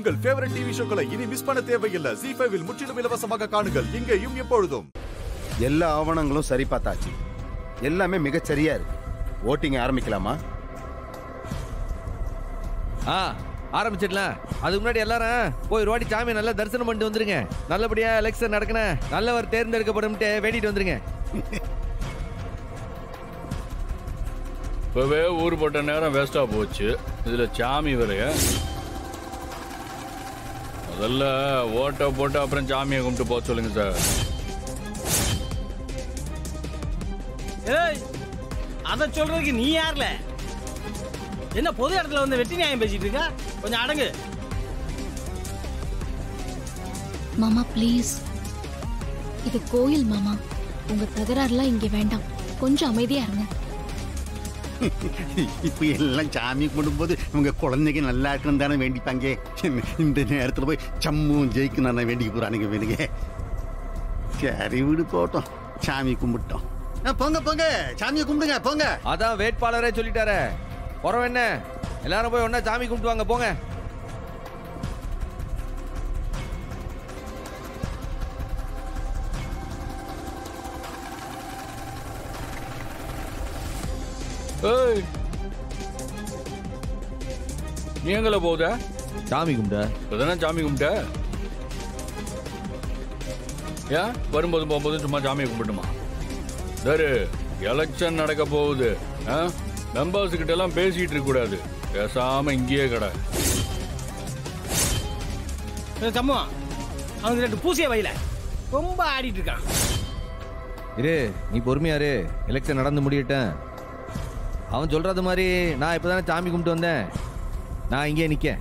உங்கள் favourite TV ஷோக்களை இனி miss பண்ண தேவையில்லை ஜி ஃபைவில் முற்றிலும் இலவசமாக காணுங்கள் இங்கேயும் எப்பொழுதும் எல்லா ஆவணங்களும் சரி பார்த்தாச்சு எல்லாமே மிகச் சரியா இருக்கு ஓட்டிங் ஆரம்பிக்கலாமா ஆ ஆரம்பிச்சிடலாம் அதுக்கு முன்னாடி எல்லாரும் போய் ஒரு வாட்டி சாமியை நல்லா தரிசனம் பண்ணிட்டு வந்துருங்க நல்லபடியா எலெக்ஷன் நடக்கணும் நல்லவர் தேர்ந்தெடுக்கப்படும்ட்டு வேண்டிட்டு வந்துருங்க இப்பவே ஊர் போட்ட நேரம் வேஸ்டா போச்சு இதுல சாமி வரைய முதல்ல ஓட்ட போட்டு அப்புறம் சாமியை கும்பிட்டு போக சொல்லுங்க சார் ஏய் அத சொல்றதுக்கு நீ யார்ல என்ன பொது இடத்துல வந்து வெட்டி நியாயம் பேசிட்டு இருக்கா கொஞ்சம் அடங்கு மாமா ப்ளீஸ் இது கோயில் மாமா உங்க தகராறுலாம் இங்க வேண்டாம் கொஞ்சம் அமைதியா இருங்க இப்ப எல்லாம் சாமி கும்பிடும்போது உங்க குழந்தைங்க நல்லா இருக்கணும் தானே வேண்டிப்பாங்க இந்த நேரத்துல போய் சம்மும் ஜெயிக்கணும் தானே வேண்டிக்க போறானுங்க வேணுங்க சரி விடு போட்டோம் சாமி கும்பிட்டோம் ஆ, போங்க போங்க சாமியை கும்பிடுங்க போங்க அதான் வேட்பாளரே சொல்லிட்டாரே குறவு என்ன எல்லாரும் போய் ஒண்ணா சாமி கும்பிட்டு வாங்க போங்க ஏய் நீ எங்களை போகுத சாமி கும்பிட இப்பதானே சாமி கும்பிட்ட ஏன் வரும்போது போகும்போது சும்மா சாமியை கும்பிட்டுமா சரி எலெக்ஷன் நடக்க போகுது மெம்பர்ஸ் கிட்ட எல்லாம் பேசிட்டு இருக்க கூடாது பேசாம இங்கேயே கடை ஏய், சம்மு அவனுக்கு ரெண்டு பூசிய வயல ரொம்ப ஆடிட்டு இருக்கான் இரு நீ பொறுமையா இரு எலெக்ஷன் நடந்து முடியட்டும் அவன் சொல்றது மாதிரி நான் இப்பதானே சாமி கும்பிட்டு வந்தேன் நான் இங்கே நிக்கேன்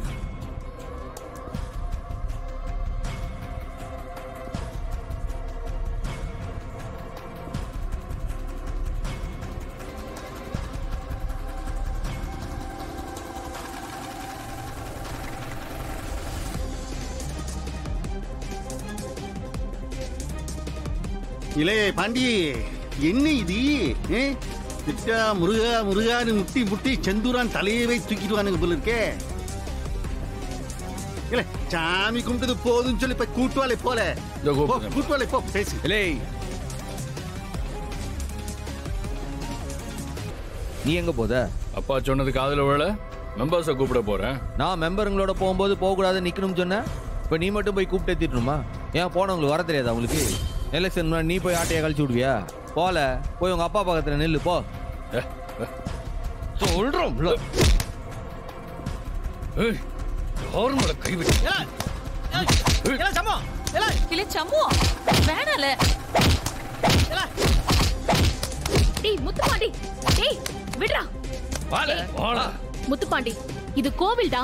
இளைய பாண்டி என்ன இது ஏ? திட்டா முருகா முருகான்னு முட்டி முட்டி செந்தூரான் தலையவே தூக்கிடுவானுங்க போல இருக்கே இல்ல சாமி கும்பிட்டது போதும்னு சொல்லி இப்ப கூட்டுவாலே போல இதோ போ, கூப்பிடுறேன். கூட்டுவாலே போ பேசு இல்லை நீ எங்க போத அப்பா சொன்னது காதுல விழ மெம்பர்ஸை கூப்பிட போறேன் நான் மெம்பருங்களோட போகும்போது போகக்கூடாது நிக்கணும்னு சொன்னேன் இப்போ நீ மட்டும் போய் கூப்பிட்டு ஏத்திட்டுமா ஏன் போனவங்களுக்கு வர தெரியாதா உங்களுக்கு எலெக்ஷன் முன்னாடி நீ போய் ஆட்டையை கழிச்சு விடுவியா போல போய் உங்க அப்பா பக்கத்துல நில்லு போ ஏ, ஏ, சொல்றோம்ல ஏய், யார் மேல கை வச்சு ஏலே, ஏய், ஏலே, சம்மு ஏலே, இல்ல சம்மு வேணால ஏலே. டேய் முத்துப்பாண்டி டேய் விடுறா வாழ வாழ முத்துப்பாண்டி இது கோவில்டா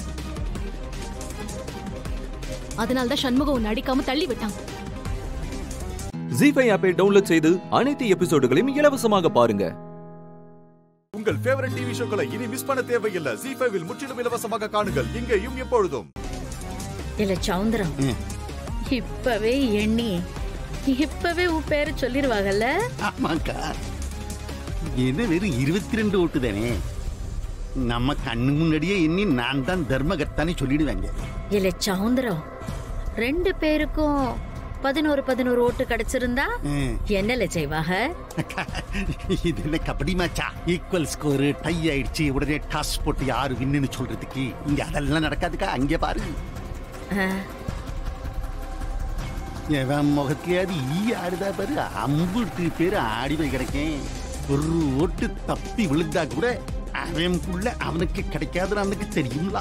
அதனால தான் சண்முகம் உன்னை அடிக்காம தள்ளி விட்டான் ஜி ஃபைவ் ஆப்பை டவுன்லோட் செய்து அனைத்து எபிசோடுகளையும் இலவசமாக பாருங்க உங்கள் ஃபேவரட் டிவி ஷோக்களை இனி மிஸ் பண்ண தேவையில்லை ஜி ஃபைவில் முற்றிலும் இலவசமாக காணுங்கள் இங்கேயும் எப்பொழுதும் இல்ல சவுந்தரம் ம். இப்பவே எண்ணி இப்பவே உன் பேரு சொல்லிருவாங்கல்ல ஆமாக்கா என்ன வெறும் இருபத்தி ரெண்டு ஓட்டு தானே நம்ம கண்ணு முன்னாடியே எண்ணி நான் தான் தர்மகர்த்தானே சொல்லிடுவாங்க இல்ல சவுந்தரம் ரெண்டு பேருக்கும் பதினோரு பதினோரு ஓட்டு கிடைச்சிருந்தா ம். என்னல செய்வாக அக்கா, இது என்ன கபடி மேட்சா ஈக்குவல் ஸ்கோர் டை ஆயிடுச்சு உடனே டாஸ் போட்டு யாரு வின்னு சொல்றதுக்கு இங்க அதெல்லாம் நடக்காதுக்கா அங்கே பாரு ஆ, எவன் முகத்திலேயாவது ஈ ஆடுதா பாரு அம்புட்டு பேர் ஆடி போய் கிடைக்கேன் ஒரு ஓட்டு தப்பி விழுந்தா கூட அவன் புள்ள அவனுக்கு கிடைக்காதுன்னு அவனுக்கு தெரியும்ல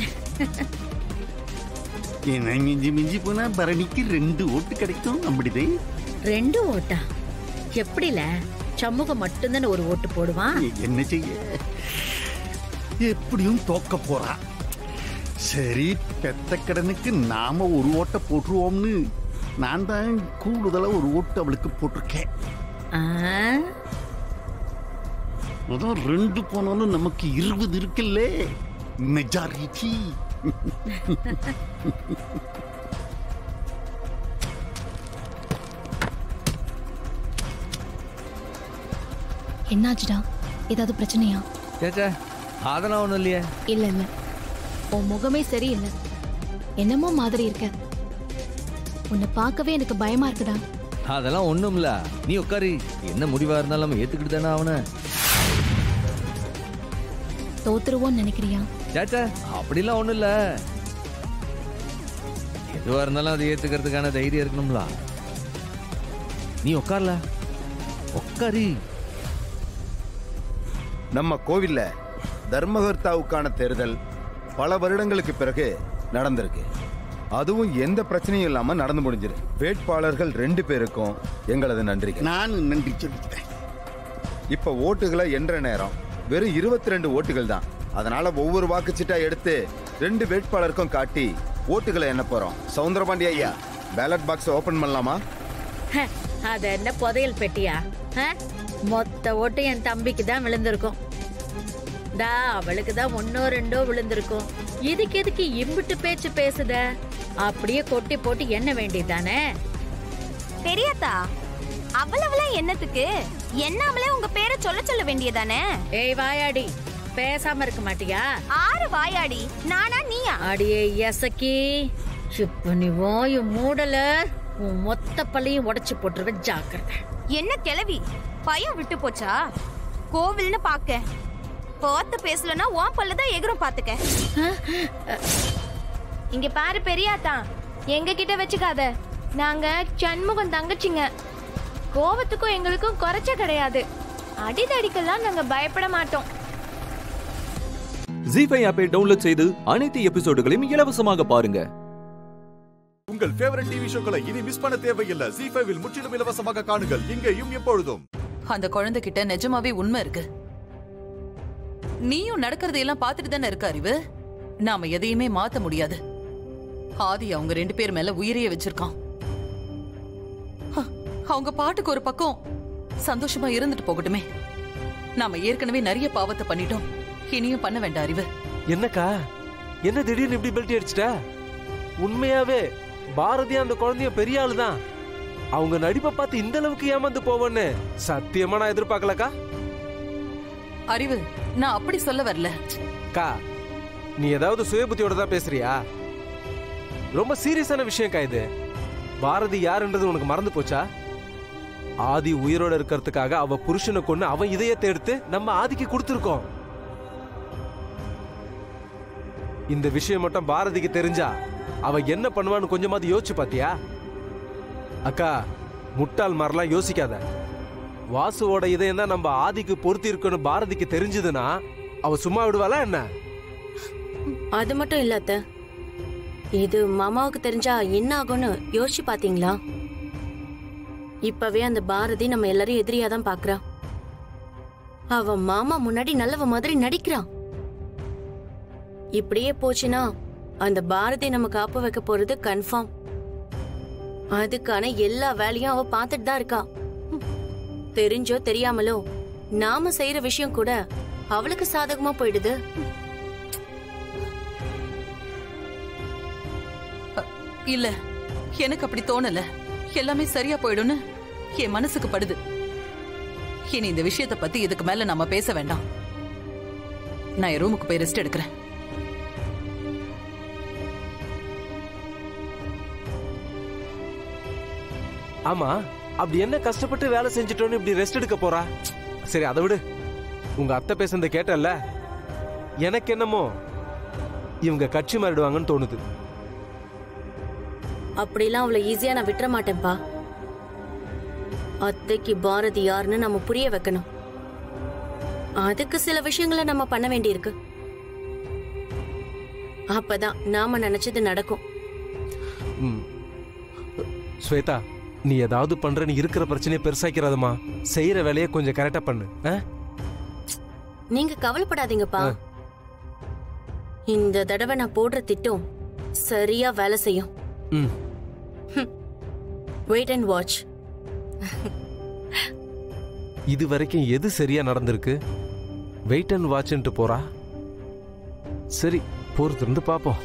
என்ன மிஞ்சி மிஞ்சி போனா பரணிக்கு ரெண்டு ஓட்டு கிடைக்கும் அப்படிதே ரெண்டு ஓட்டா எப்படில சமூகம் மட்டும்தானே ஒரு ஓட்டு போடுவான் என்ன செய்ய எப்படியும் தோக்க போறா சரி பெத்த கடனுக்கு நாம ஒரு ஓட்டை போட்டுருவோம்னு நான் தான் கூடுதலா ஒரு ஓட்டு அவளுக்கு போட்டிருக்கேன் ஆ, அதான் ரெண்டு போனாலும் நமக்கு இருபது இருக்குல்ல மெஜாரிட்டி என்னாச்சுடா ஏதாவது பிரச்சனையா சேச்சே அதெல்லாம் ஒண்ணும் இல்லையே இல்ல இல்ல உன் முகமே சரியில்லை என்னமோ மாதிரி இருக்க உன்னை பார்க்கவே எனக்கு பயமா இருக்குடா அதெல்லாம் ஒண்ணும்ல நீ உட்காரு என்ன முடிவா இருந்தாலும் நம்ம ஏத்துக்கிட்டு தானே அவனை தோத்துருவோன்னு நினைக்கிறியா சேச்சா அப்படிலாம் ஒண்ணும் இல்ல எதுவா இருந்தாலும் அதை ஏத்துக்கிறதுக்கான தைரியம் இருக்கணும்ல நீ உட்கார்ல உட்காரு நம்ம கோவில்ல தர்மகர்த்தாவுக்கான தேர்தல் பல வருடங்களுக்கு பிறகு நடந்திருக்கு அதுவும் எந்த பிரச்சனையும் இல்லாம நடந்து முடிஞ்சிருக்கு வேட்பாளர்கள் ரெண்டு பேருக்கும் எங்களது நன்றிகள் நான் நன்றி சொல்லிக்கிறேன் இப்ப ஓட்டுகளை என்ற நேரம் வெறும் இருபத்தி ரெண்டு ஓட்டுகள் தான் அதனால ஒவ்வொரு வாக்குச்சீட்டா எடுத்து ரெண்டு வேட்பாளருக்கும் காட்டி ஓட்டுகளை எண்ண போறோம் சவுந்தரபாண்டி ஐயா பேலட் பாக்ஸ் ஓபன் பண்ணலாமா ஹ, அது என்ன புதையல் பெட்டியா ஹ? மொத்த ஓட்டு என் தம்பிக்கு தான் விழுந்திருக்கும் டா அவளுக்கு தான் ஒன்னோ ரெண்டோ விழுந்திருக்கும் இதுக்கு எதுக்கு இம்புட்டு பேச்சு பேசுத அப்படியே கொட்டி போட்டு எண்ண வேண்டியதானே பெரியத்தா அவ்வளவுலாம் என்னத்துக்கு என்னாமலே உங்க பேரை சொல்ல சொல்ல வேண்டியதானே ஏய் வாயாடி பேசாம இருக்க மாட்டியா ஆறு வாயாடி நானா நீயா அடியே எசக்கி இப்ப நீ வாயு மூடல உன் மொத்த பள்ளியும் உடைச்சு போட்டுருவேன் ஜாக்கிரதை என்ன கிளவி பயம் விட்டு போச்சா கோவில்னு பாக்க பார்த்து பேசலனா உன் பல்லுதான் எகிரும் பாத்துக்க இங்க பாரு பெரியாத்தா எங்க கிட்ட வச்சுக்காத நாங்க சண்முகம் தங்கச்சிங்க கோவத்துக்கும் எங்களுக்கும் குறைச்ச கிடையாது அடிதடிக்கெல்லாம் நாங்க பயப்பட மாட்டோம் ஜி ஃபைவ் ஆப்பை டவுன்லோட் செய்து அனைத்து எபிசோடுகளையும் இலவசமாக பாருங்க உங்கள் ஃபேவரட் டிவி ஷோக்களை இனி மிஸ் பண்ண தேவையில்லை ஜி ஃபைவில் முற்றிலும் இலவசமாக காணுங்கள் இங்கேயும் எப்பொழுதும் அந்த குழந்தைகிட்ட நிஜமாவே உண்மை இருக்கு நீயும் நடக்கிறதையெல்லாம் பார்த்துட்டு தானே இருக்க அறிவு நாம எதையுமே மாத்த முடியாது ஆதி அவங்க ரெண்டு பேர் மேல உயிரையே வச்சிருக்கான் ஹ, அவங்க பாட்டுக்கு ஒரு பக்கம் சந்தோஷமா இருந்துட்டு போகட்டுமே நாம ஏற்கனவே நிறைய பாவத்தை பண்ணிட்டோம் இனியும் பண்ண வேண்டாம் அறிவு என்னக்கா என்ன திடீர்னு இப்படி பெல்ட் அடிச்சிட்ட உண்மையாவே பாரதி அந்த குழந்தைய பெரிய ஆளு தான் அவங்க நடிப்பை பார்த்து இந்த அளவுக்கு ஏமாந்து போவேன்னு சத்தியமா நான் எதிர்பார்க்கலக்கா அறிவு நான் அப்படி சொல்ல வரல அக்கா நீ ஏதாவது சுயபுத்தியோட தான் பேசுறியா ரொம்ப சீரியஸான விஷயம்க்கா இது பாரதி யாருன்றது உனக்கு மறந்து போச்சா ஆதி உயிரோட இருக்கிறதுக்காக அவ புருஷனை கொண்டு அவன் இதயத்தை எடுத்து நம்ம ஆதிக்கு கொடுத்துருக்கோம் இந்த விஷயம் மட்டும் பாரதிக்கு தெரிஞ்சா அவ என்ன பண்ணுவான்னு கொஞ்சமாவது யோசிச்சு பாத்தியா அக்கா முட்டாள் மாதிரிலாம் யோசிக்காத வாசுவோட இதயம் தான் நம்ம ஆதிக்கு பொருத்தி இருக்குன்னு பாரதிக்கு தெரிஞ்சதுன்னா அவ சும்மா விடுவாளா என்ன அது மட்டும் இல்ல அத்தை இது மாமாவுக்கு தெரிஞ்சா என்ன ஆகும்னு யோசிச்சு பாத்தீங்களா இப்பவே அந்த பாரதி நம்ம எல்லாரையும் எதிரியா தான் பாக்குறா அவ மாமா முன்னாடி நல்லவ மாதிரி நடிக்கிறான் இப்படியே போச்சுன்னா அந்த பாரதி நம்ம காப்பு வைக்க போறது கன்ஃபார்ம் அதுக்கான எல்லா வேலையும் அவ பார்த்துட்டு தான் இருக்கா தெரிஞ்சோ தெரியாமலோ நாம செய்யற விஷயம் கூட அவளுக்கு சாதகமா போயிடுது இல்ல எனக்கு அப்படி தோணல எல்லாமே சரியா போயிடும்னு என் மனசுக்கு படுது இனி இந்த விஷயத்தை பத்தி இதுக்கு மேல நாம பேச வேண்டாம் நான் என் ரூமுக்கு போய் ரெஸ்ட் எடுக்கிறேன் ஆமா அப்படி என்ன கஷ்டப்பட்டு வேலை செஞ்சுட்டோன்னு இப்படி ரெஸ்ட் எடுக்க போறா சரி அதை விடு உங்க அத்தை பேசுனதை கேட்டல்ல எனக்கு என்னமோ இவங்க கட்சி மாறிடுவாங்கன்னு தோணுது அப்படிலாம் அவளை ஈஸியா நான் விட்டுற மாட்டேன்ப்பா அத்தைக்கு பாரதி யாருன்னு நம்ம புரிய வைக்கணும் அதுக்கு சில விஷயங்களை நம்ம பண்ண வேண்டியிருக்கு அப்பதான் நாம நினைச்சது நடக்கும் ம். ஸ்வேதா நீ ஏதாவது பண்ற நீ இருக்கிற பிரச்சனையை பெருசாக்கிறதமா செய்யற வேலையை கொஞ்சம் கரெக்டா பண்ணு ஆ? நீங்க கவலைப்படாதீங்கப்பா இந்த தடவை நான் போடுற திட்டம் சரியா வேலை செய்யும் ம் வெயிட் அண்ட் வாட்ச் இது வரைக்கும் எது சரியா நடந்திருக்கு வெயிட் அண்ட் வாட்ச்ன்ட்டு போறா சரி பொறுத்து இருந்து பாப்போம்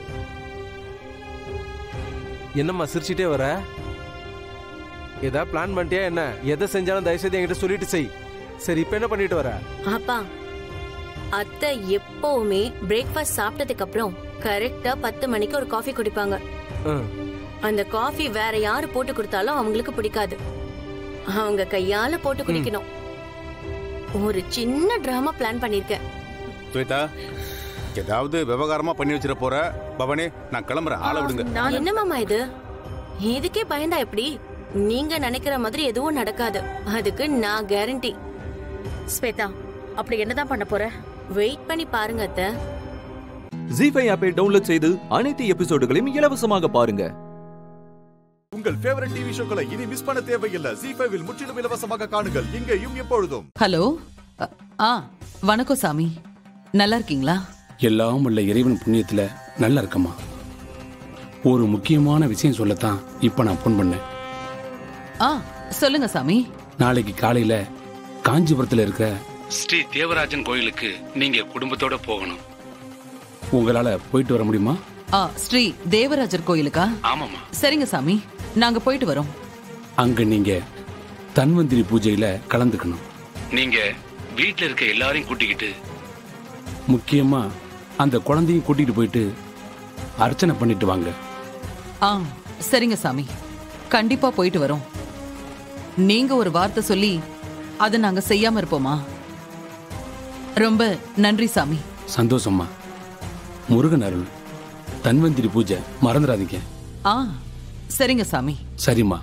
என்னம்மா சிரிச்சிட்டே வர ஏதா பிளான் பண்ணிட்டியா என்ன எதை செஞ்சாலும் தயவுசெய்து என்கிட்ட சொல்லிட்டு செய் சரி இப்ப என்ன பண்ணிட்டு வர அப்பா அத்தை எப்பவுமே பிரேக்ஃபாஸ்ட் சாப்பிட்டதுக்கு அப்புறம் கரெக்டா பத்து மணிக்கு ஒரு காஃபி குடிப்பாங்க ம். அந்த காஃபி வேற யாரு போட்டு கொடுத்தாலும் அவங்களுக்கு பிடிக்காது அவங்க கையால போட்டு குடிக்கணும் ஒரு சின்ன டிராமா பிளான் பண்ணிருக்கேன் ஸ்வேதா ஏதாவது விவகாரமா பண்ணி வச்சிட போற பவானி நான் கிளம்புறேன் ஆளை விடுங்க என்ன மாமா இது இதுக்கே பயந்தா எப்படி நீங்க நினைக்கிற மாதிரி எதுவும் நடக்காது அதுக்கு நான் கேரண்டி ஸ்வேதா அப்படி என்னதான் பண்ண போற வெயிட் பண்ணி பாருங்க அத்தை ஜி ஃபைவ் ஆப்பை டவுன்லோட் செய்து அனைத்து எபிசோடுகளையும் இலவசமாக பாருங்க உங்கள் ஃபேவரட் டிவி ஷோக்களை இனி மிஸ் பண்ண தேவையில்லை ஜி ஃபைவில் முற்றிலும் இலவசமாக காணுங்கள் இங்கேயும் எப்பொழுதும் ஹலோ அ- ஆ வணக்கம் சாமி நல்லா இருக்கீங்களா எல்லாம் உள்ள இறைவன் புண்ணியத்துல நல்லா இருக்கம்மா ஒரு முக்கியமான விஷயம் சொல்லத்தான் இப்ப நான் ஃபோன் பண்ணேன் ஆ சொல்லுங்க சாமி நாளைக்கு காலையில காஞ்சிபுரத்துல இருக்க ஸ்ரீ தேவராஜன் கோயிலுக்கு நீங்க குடும்பத்தோட போகணும் உங்களால போயிட்டு வர முடியுமா ஆ ஸ்ரீ தேவராஜர் கோயிலுக்கா ஆமாமா சரிங்க சாமி நாங்க போயிட்டு வரோம் அங்க நீங்க தன்வந்திரி பூஜையில கலந்துக்கணும் நீங்க வீட்ல இருக்க எல்லாரையும் கூட்டிக்கிட்டு முக்கியமா அந்த குழந்தையும் கூட்டிட்டு போயிட்டு அர்ச்சனை பண்ணிட்டு வாங்க ஆ சரிங்க சாமி கண்டிப்பா போயிட்டு வரோம் நீங்க ஒரு வார்த்தை சொல்லி அதை நாங்க செய்யாம இருப்போமா ரொம்ப நன்றி சாமி சந்தோஷம்மா முருகன் அருள் தன்வந்திரி பூஜை மறந்துடாதீங்க ஆ சரிங்க சாமி சரிம்மா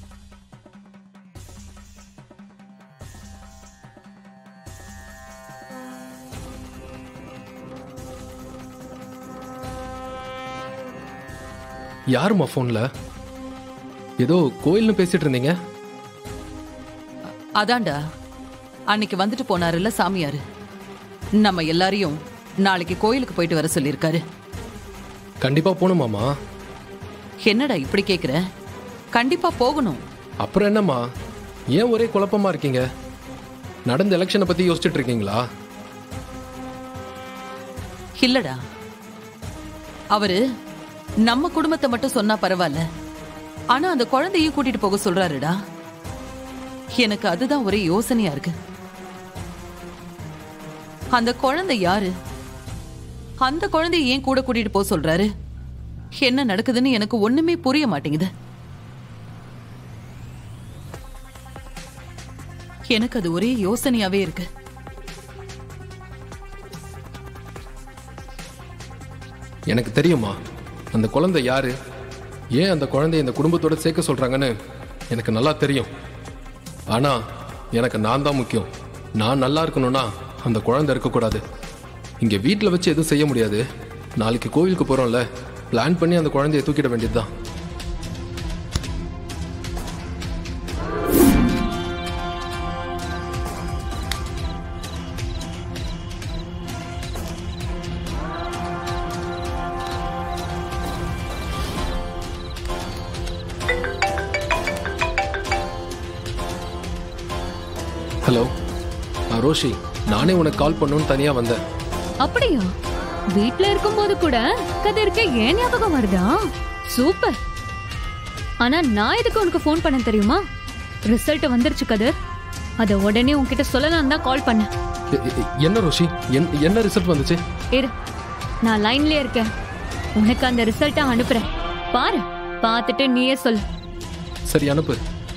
யாரும்மா ஃபோன்ல ஏதோ கோயில்னு பேசிட்டு இருந்தீங்க அதான்டா அன்னைக்கு வந்துட்டு போனாருல்ல சாமியாரு நம்ம எல்லாரையும் நாளைக்கு கோயிலுக்கு போயிட்டு வர சொல்லியிருக்காரு கண்டிப்பா போகணுமாமா என்னடா இப்படி கேக்குற கண்டிப்பா போகணும் அப்புறம் என்னம்மா ஏன் ஒரே குழப்பமா இருக்கீங்க நடந்த எலெக்ஷனை பத்தி யோசிச்சுட்டு இருக்கீங்களா இல்லடா அவரு நம்ம குடும்பத்தை மட்டும் சொன்னா பரவாயில்ல ஆனா அந்த குழந்தையும் கூட்டிட்டு போக சொல்றாருடா எனக்கு அதுதான் ஒரே யோசனையா இருக்கு அந்த குழந்தை யாரு அந்த குழந்தைய ஏன் கூட கூட்டிட்டு போக சொல்றாரு என்ன நடக்குதுன்னு எனக்கு ஒண்ணுமே புரிய மாட்டேங்குது எனக்கு அது ஒரே யோசனையாவே இருக்கு எனக்கு தெரியுமா அந்த குழந்தை யாரு ஏன் அந்த குழந்தைய இந்த குடும்பத்தோட சேர்க்க சொல்றாங்கன்னு எனக்கு நல்லா தெரியும் ஆனா எனக்கு நான் தான் முக்கியம் நான் நல்லா இருக்கணும்னா அந்த குழந்தை இருக்கக்கூடாது இங்க வீட்டில் வச்சு எதுவும் செய்ய முடியாது நாளைக்கு கோவிலுக்கு போறோம்ல பிளான் பண்ணி அந்த குழந்தைய தூக்கிட வேண்டியதுதான் ஹலோ நான் ரோஷி நானே உனக்கு கால் பண்ணணும்னு தனியா வந்தேன் அப்படியா வீட்ல இருக்கும்போது கூட கதிர்க்கு ஏன் ஞாபகம் வருதா சூப்பர் ஆனா நான் எதுக்கு உனக்கு ஃபோன் பண்ண தெரியுமா ரிசல்ட் வந்துருச்சு கதிர் அத உடனே உன்கிட்ட சொல்லலாம் தான் கால் பண்ணேன் எ- எ- என்ன ரோஷி என்- என்ன ரிசல்ட் வந்துச்சு இரு நான் லைன்லயே இருக்கேன் உனக்கு அந்த ரிசல்ட்டை அனுப்புறேன் பாரு பார்த்துட்டு நீயே சொல்லு சரி அனுப்பு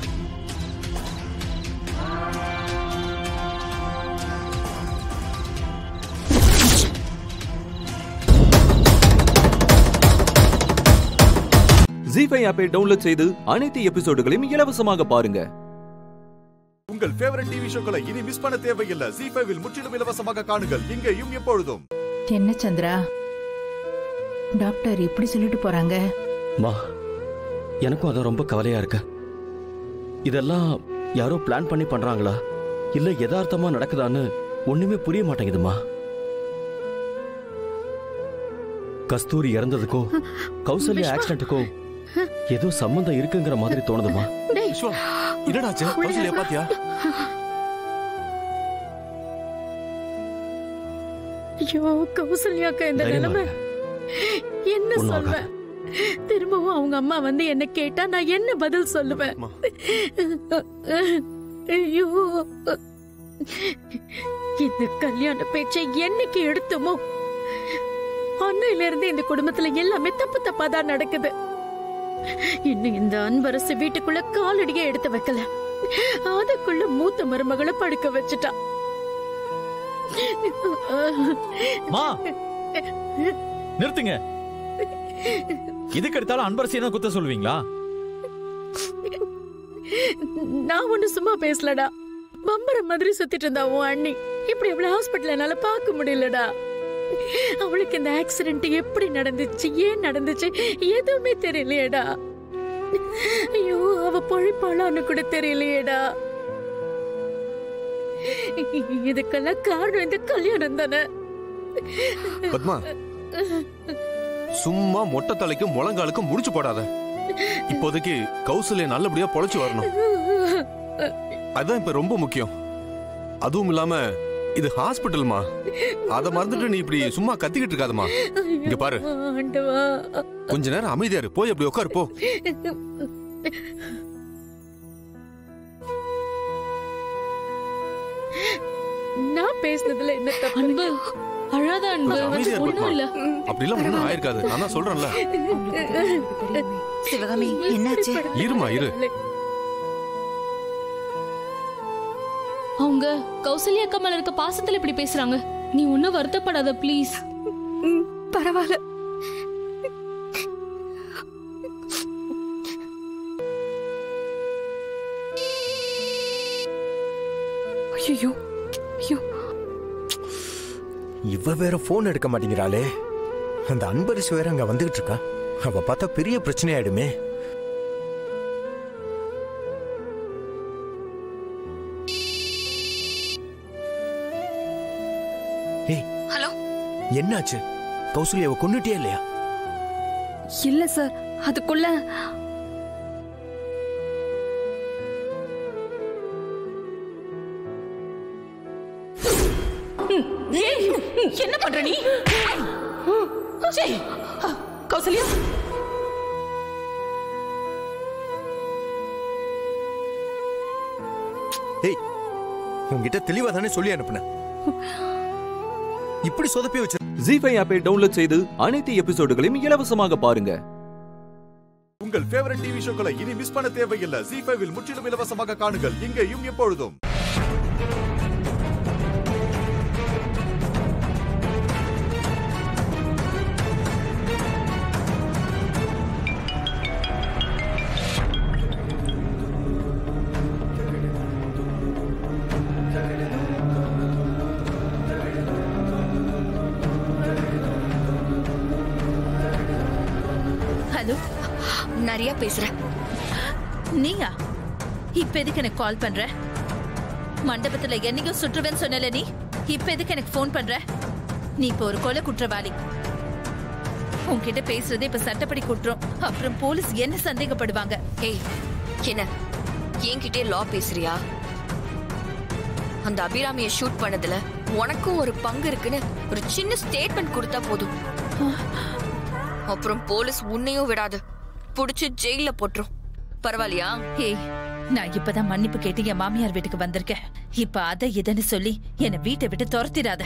ஜி ஃபைவ் ஆப்பை டவுன்லோட் செய்து அனைத்து எபிசோடுகளையும் இலவசமாக பாருங்க உங்கள் ஃபேவரட் டிவி ஷோக்களை இனி மிஸ் பண்ண தேவையில்லை ஜி ஃபைவில் முற்றிலும் இலவசமாக காணுங்கள் இங்கேயும் எப்பொழுதும் என்ன சந்திரா டாக்டர் இப்படி சொல்லிட்டு போறாங்க மா எனக்கும் அது ரொம்ப கவலையா இருக்கு இதெல்லாம் யாரோ பிளான் பண்ணி பண்றாங்களா இல்ல யதார்த்தமா நடக்குதான்னு ஒண்ணுமே புரிய மாட்டேங்குதுமா கஸ்தூரி இறந்ததுக்கும் கௌசல்யா ஆக்சிடென்ட்டுக்கும் ஏதோ சம்பந்தம் இருக்குங்கிற மாதிரி தோணுதுமா என்னடாச்சு கௌசல்யா பாத்தியா ஐயோ கௌசல்யாக்கா இந்த தைரியமா நிலைமை என்ன ஒண்ணும் சொல்வேன் திரும்பவும் அவங்க அம்மா வந்து என்ன கேட்டா நான் என்ன பதில் சொல்லுவேன் ஐயோ இந்த கல்யாண பேச்சை என்னைக்கு எடுத்தோமோ அன்னையில இருந்து இந்த குடும்பத்துல எல்லாமே தப்பு தப்பா தான் நடக்குது இன்னும் இந்த அன்பரசு வீட்டுக்குள்ள காலடியே எடுத்து வைக்கல அதுக்குள்ள மூத்த மருமகளை படுக்க வச்சுட்டா மா நிறுத்துங்க இதுக்கு எடுத்தாலும் அன்பரசி தான் குத்த சொல்லுவீங்களா நான் ஒண்ணு சும்மா பேசலடா பம்பர மாதிரி சுத்திட்டு இருந்தா உன் அண்ணி இப்படி அவளை ஹாஸ்பிட்டல் என்னால பார்க்க முடியலடா அவளுக்கு இந்த ஆக்சிடென்ட் எப்படி நடந்துச்சு ஏன் நடந்துச்சு எதுவுமே தெரியலையேடா ஐயோ அவ பொழைப்பாளான்னு கூட தெரியலையேடா இதுக்கெல்லாம் காரணம் இந்த கல்யாணம் தானே பத்மா சும்மா மொட்டை தலைக்கும் முழங்காலுக்கும் முடிச்சு போடாத இப்போதைக்கு கௌசல்யா நல்லபடியா பொழைச்சு வரணும் அதுதான் இப்ப ரொம்ப முக்கியம் அதுவும் இல்லாம இது ஹாஸ்பிட்டல்மா அத மறந்துட்டு நீ இப்படி சும்மா கத்திக்கிட்டு இருக்காதம்மா இங்க பாரு ஆண்டவா கொஞ்ச நேரம் அமைதியா இரு போய் அப்படி உட்காரு போ நான் பேசுனதுல என்ன தப்பு அன்பு அழாத கொஞ்சம் அமைதியா இரு பத்மா அப்படிலாம் ஒண்ணும் ஆயிருக்காது நான் தான் சொல்றேன்ல சிவகாமி என்னாச்சு இருமா இரு அவங்க கௌசல்யா அக்கா மேல இருக்க பாசத்துல இப்படி பேசுறாங்க நீ ஒன்னும் வருத்தப்படாத ப்ளீஸ் பரவாயில்ல ஐயோ ஐயோ இவ வேற போன் எடுக்க மாட்டேங்கிறாளே அந்த அன்பரிசு வேற அங்க வந்துகிட்டு இருக்கா அவ பார்த்தா பெரிய பிரச்சனை ஆயிடுமே ஏய் ஹலோ என்னாச்சு கௌசல்யாவை கொன்னுட்டியா இல்லையா இல்ல சார் அதுக்குள்ள ஏய், என்ன பண்ற நீ சீ, கௌசல்யா ஏய் உன்கிட்ட தெளிவா தானே சொல்லி அனுப்புனேன் இப்படி சொதப்பி வச்சு ஜி ஃபைவ் ஆப்பை டவுன்லோட் செய்து அனைத்து எபிசோடுகளையும் இலவசமாக பாருங்க உங்கள் ஃபேவரட் டிவி ஷோக்களை இனி மிஸ் பண்ண தேவையில்லை ஜி ஃபைவில் முற்றிலும் இலவசமாக காணுங்கள் இங்கேயும் எப்பொழுதும் ஹலோ நிறைய பேசுறேன் நீயா இப்ப எதுக்கு எனக்கு கால் பண்ற மண்டபத்துல என்னைக்கோ சுற்றுவேன்னு சொன்னல நீ இப்ப எதுக்கு எனக்கு ஃபோன் பண்ற நீ இப்ப ஒரு கொலை குற்றவாளி உன்கிட்ட பேசுறது இப்ப சட்டப்படி குற்றம் அப்புறம் போலீஸ் என்ன சந்தேகப்படுவாங்க ஏய் என்ன என்கிட்டே லா பேசுறியா அந்த அபிராமியை ஷூட் பண்ணதுல உனக்கும் ஒரு பங்கு இருக்குன்னு ஒரு சின்ன ஸ்டேட்மெண்ட் கொடுத்தா போதும் அப்புறம் போலீஸ் உன்னையும் விடாது புடிச்சு ஜெயில போட்டுரும் பரவாயில்லையா ஏய் நான் இப்பதான் மன்னிப்பு கேட்டு என் மாமியார் வீட்டுக்கு வந்திருக்கேன் இப்ப அதை இதன்னு சொல்லி என்னை வீட்டை விட்டு துரத்திடாத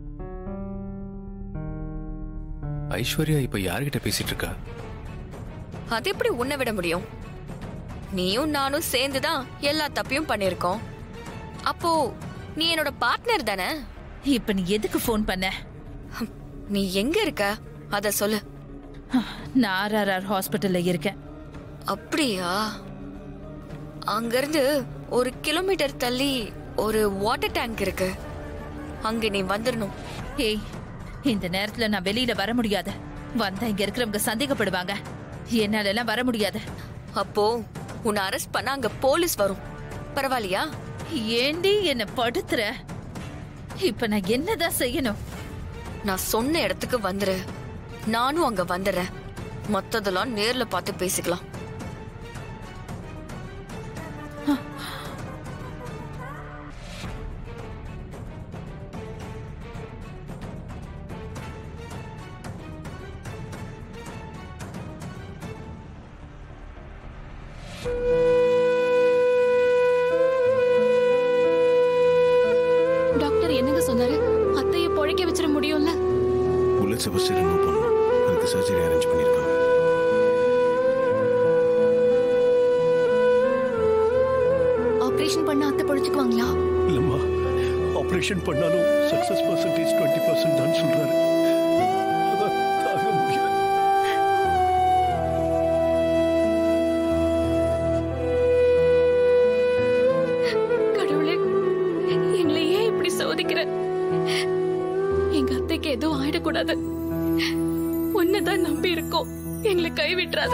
ஐஸ்வர்யா இப்ப யார்கிட்ட பேசிட்டு இருக்கா அது எப்படி உன்னை விட முடியும் நீயும் நானும் சேர்ந்துதான் எல்லா தப்பையும் பண்ணிருக்கோம் அப்போ நீ என்னோட பார்ட்னர் தானே இப்ப நீ எதுக்கு ஃபோன் பண்ண நீ எங்க இருக்க அத சொல்லு நான் ஆர்ஆர்ஆர் ஹாஸ்பிட்டல்ல இருக்கேன் அப்படியா அங்கிருந்து ஒரு கிலோமீட்டர் தள்ளி ஒரு வாட்டர் டேங்க் இருக்கு அங்க நீ வந்துடணும் ஏய் இந்த நேரத்துல நான் வெளியில வர முடியாது வந்தா இங்க இருக்கிறவங்க சந்தேகப்படுவாங்க என்னால எல்லாம் வர முடியாது அப்போ உன்னை அரெஸ்ட் பண்ண அங்க போலீஸ் வரும் பரவாயில்லையா ஏண்டி என்ன படுத்துற இப்ப நான் என்னதான் செய்யணும் நான் சொன்ன இடத்துக்கு வந்துரு நானும் அங்க வந்துடுறேன் மத்ததெல்லாம் நேர்ல பார்த்து பேசிக்கலாம் டாக்டர் என்னங்க சொன்னாரு அத்தைய பொழைக்க வச்சிட முடியும்ல உள்ள பைல்ஸை ஃபஸ்ட்டு ரிமூவ் பண்ணணும் அதுக்கு சர்ஜரி அரேஞ்ச் பண்ணியிருக்காங்க ஆபரேஷன் பண்ண அத்தை பொழைச்சுக்குவாங்களா இல்லம்மா ஆபரேஷன் பண்ணாலும் சக்சஸ் பர்சன்டேஜ் டுவெண்ட்டி பர்சன்ட் தான் சொல்றாரு அதான் தாங்க முடியல கடவுளே எங்களை ஏன் இப்படி சோதிக்கிற எங்க அத்தைக்கு எதுவும் ஆயிடக்கூடாது உன்னதான் நம்பி இருக்கோம் எங்களை கைவிட்டுறாத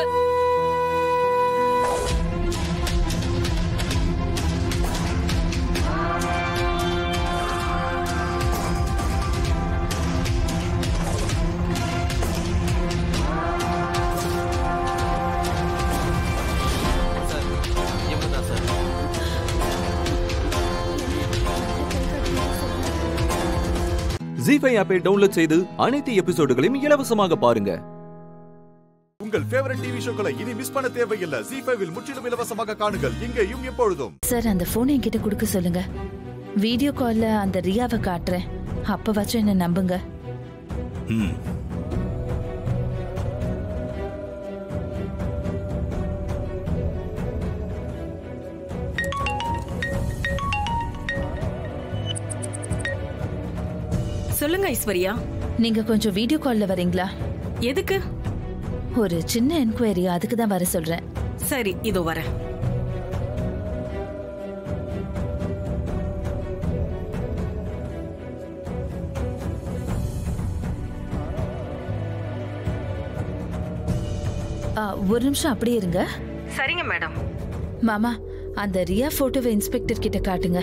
ஜி ஃபைவ் ஆப்பை டவுன்லோட் செய்து அனைத்து எபிசோடுகளையும் இலவசமாக பாருங்க உங்கள் ஃபேவரட் டிவி ஷோக்களை இனி மிஸ் பண்ண தேவையில்லை ஜி ஃபைவில் முற்றிலும் இலவசமாக காணுங்கள் இங்கேயும் எப்பொழுதும் சார் அந்த போன் என்கிட்ட கொடுக்க சொல்லுங்க வீடியோ கால்ல அந்த ரியாவை காட்டுறேன் அப்ப வச்சு என்ன நம்புங்க ம் சொல்லுங்க ஐஸ்வர்யா நீங்க கொஞ்சம் வீடியோ கால்ல வரீங்களா எதுக்கு ஒரு சின்ன என்கொயரி அதுக்கு தான் வர சொல்றேன் சரி இதோ வரேன் ஒரு நிமிஷம் அப்படியே இருங்க சரிங்க மேடம் மாமா அந்த ரியா போட்டோவை இன்ஸ்பெக்டர் கிட்ட காட்டுங்க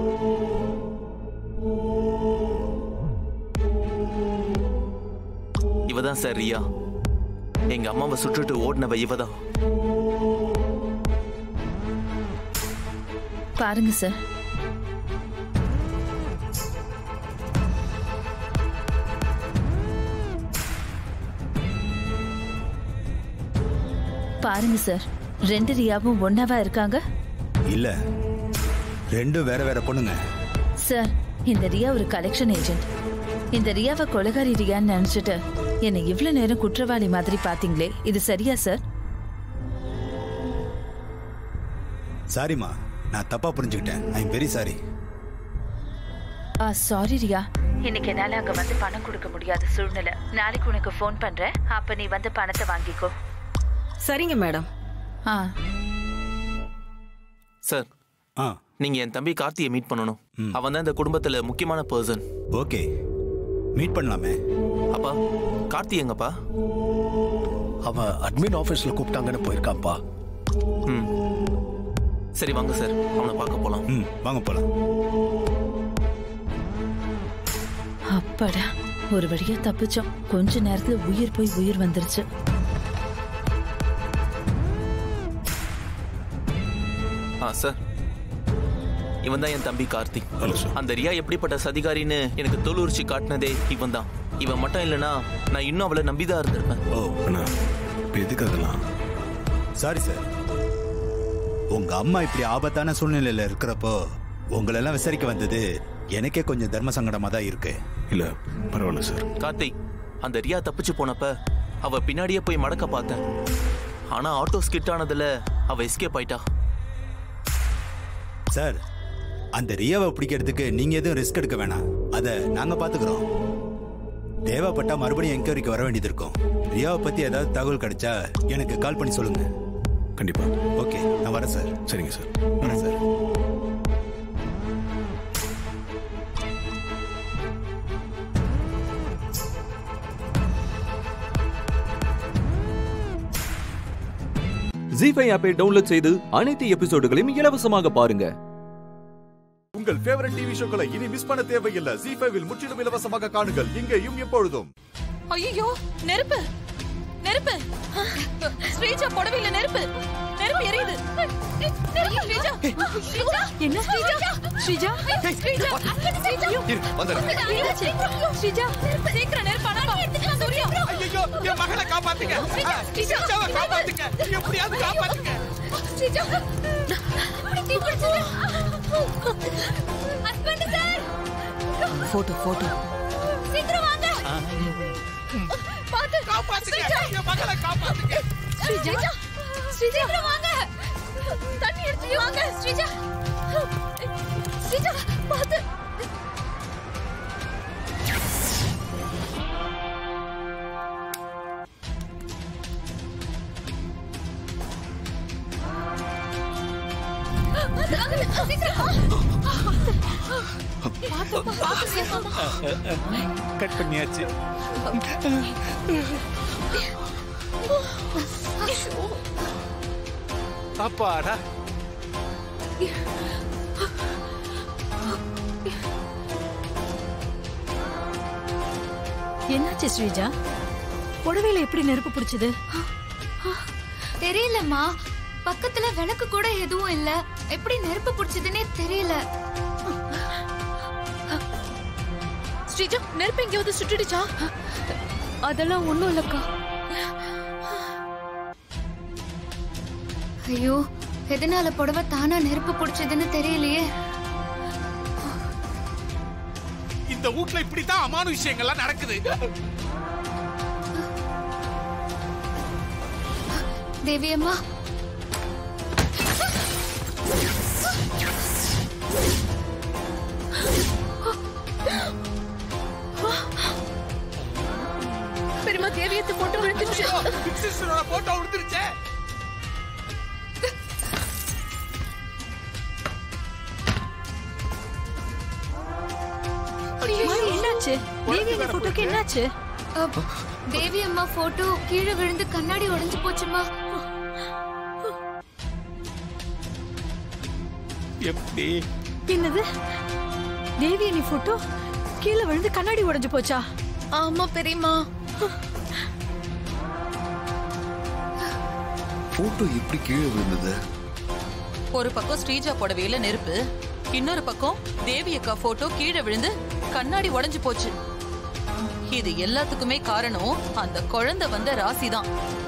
இவ தான் சார் ரியா எங்க அம்மாவை சுட்டுட்டு ஓடினவ இவ தான் பாருங்க சார் பாருங்க சார் ரெண்டு ரியாவும் ஒன்னாவா இருக்காங்க இல்ல ரெண்டும் வேற வேற பொண்ணுங்க சார் இந்த ரியா ஒரு கலெக்ஷன் ஏஜென்ட் இந்த ரியாவை கொலகாரி ரியான்னு நினைச்சிட்டு என்னை இவ்வளவு நேரம் குற்றவாளி மாதிரி பாத்தீங்களே இது சரியா சார் சாரிம்மா நான் தப்பா புரிஞ்சுக்கிட்டேன் I am very sorry ah sorry Riya இன்னைக்கு என்னால அங்க வந்து பணம் கொடுக்க முடியாத சூழ்நிலை நாளைக்கு உனக்கு ஃபோன் பண்றேன் அப்ப நீ வந்து பணத்தை வாங்கிக்கோ சரிங்க மேடம் ஆ சார் நீங்க என் தம்பி கார்த்தியை மீட் பண்ணணும் அவன் தான் இந்த குடும்பத்துல முக்கியமான பர்சன் ஓகே மீட் பண்ணலாமே அப்பா கார்த்தி எங்கப்பா அவன் அட்மின் ஆபீஸ்ல கூப்பிட்டாங்கன்னு போயிருக்கான்ப்பா ம் சரி வாங்க சார் அவனை பார்க்க போலாம் ம் வாங்க போலாம் அப்பாடா ஒரு வழியா தப்பிச்சோம் கொஞ்ச நேரத்துல உயிர் போய் உயிர் வந்துருச்சு ஆ சார் இவன் தான் என் தம்பி கார்த்திக் அந்த ரியா எப்படிப்பட்ட சதிகாரின்னு எனக்கு தோலுரிச்சு காட்டினதே இவன் தான் இவன் மட்டும் இல்லைன்னா நான் இன்னும் அவளை நம்பிதான் இருந்திருப்பேன் ஓ அண்ணா இப்போ எதுக்கு அதெல்லாம் சாரி சார் உங்க அம்மா இப்படி ஆபத்தான சூழ்நிலையில இருக்கிறப்போ உங்களெல்லாம் விசாரிக்க வந்தது எனக்கே கொஞ்சம் தர்ம சங்கடமா தான் இருக்கு இல்ல பரவாயில்ல சார் கார்த்திக் அந்த ரியா தப்பிச்சு போனப்ப அவ பின்னாடியே போய் மடக்க பார்த்தேன் ஆனா ஆட்டோ ஸ்கிட் ஆனதுல அவ எஸ்கேப் ஆயிட்டா சார் அந்த ரியாவை பிடிக்கிறதுக்கு நீங்க எதுவும் ரிஸ்க் எடுக்க வேணாம் அதை நாங்க பாத்துக்கிறோம் தேவைப்பட்டா மறுபடியும் என்கொயரிக்கு வர வேண்டியது இருக்கும் ரியாவை பத்தி ஏதாவது தகவல் கிடைச்சா எனக்கு கால் பண்ணி சொல்லுங்க கண்டிப்பா ஓகே நான் வரேன் சார் சரிங்க சார் வரேன் சார் ஜி ஃபைவ் ஆப்பை டவுன்லோட் செய்து அனைத்து எபிசோடுகளையும் இலவசமாக பாருங்க உங்கள் ஃபேவரட் டிவி ஷோக்களை இனி மிஸ் பண்ண தேவையில்லை ஜி ஃபைவில் முற்றிலும் இலவசமாக காணுங்கள் இங்கேயும் எப்பொழுதும் ஐயோ நெருப்பு நெருப்பு ஸ்ரீஜா புடவையில நெருப்பு நெருப்பு எரியுது நெருப்பு ஸ்ரீஜா ஸ்ரீஜா என்ன ஸ்ரீஜா ஸ்ரீஜா ஸ்ரீஜா வந்துடுறேன். ஸ்ரீஜா சீக்கிரம் நெருப்பு அனுப்பா சூர்யா ஐயோ என் மகளை காப்பாத்துங்க ஸ்ரீஜாவை காப்பாத்துங்க எப்படியாவது காப்பாத்துங்க Sreeja husband sir photo photo சீக்கிரம் வாங்க பாத்து காப்பாத்துங்க என் மகளை காப்பாத்துங்க ஸ்ரீஜா ஸ்ரீஜா வாங்க தண்ணி எடுத்து வாங்க ஸ்ரீஜா ஸ்ரீஜா பாத்து கட் பண்ணியாச்சு அப்பாடா என்னாச்சு ஸ்ரீஜா புடவையில எப்படி நெருப்பு பிடிச்சது தெரியலம்மா பக்கத்துல விளக்கு கூட எதுவும் இல்ல எப்படி நெருப்பு பிடிச்சதுன்னே தெரியல ஸ்ரீஜா நெருப்பு எங்கேயாவது சுட்டுடுச்சா அதெல்லாம் ஒண்ணும் இல்லக்கா ஐயோ எதனால புடவை தானா நெருப்பு பிடிச்சதுன்னு தெரியலையே இந்த வீட்ல இப்படித்தான் அமான விஷயங்கள்லாம் நடக்குது தேவி அம்மா பெரியமா தேவியத்தை போட்டு விழுந்துச்சு சிஸ்டரோட போட்டோ விழுந்துருச்சே அம்மா, என்னாச்சு தேவி அந்த போட்டோக்கு என்னாச்சு அப், தேவி அம்மா போட்டோ கீழே விழுந்து கண்ணாடி உடைஞ்சு போச்சுமா எப்படி என்னது தேவி நீ போட்டோ கீழே விழுந்து கண்ணாடி உடைஞ்சு போச்சா ஆமா பெரியமா போட்டோ எப்படி கீழே விழுந்தது ஒரு பக்கம் ஸ்ரீஜா புடவையில நெருப்பு இன்னொரு பக்கம் தேவி அக்கா போட்டோ கீழே விழுந்து கண்ணாடி உடைஞ்சு போச்சு இது எல்லாத்துக்குமே காரணம் அந்த குழந்தை வந்த ராசிதான்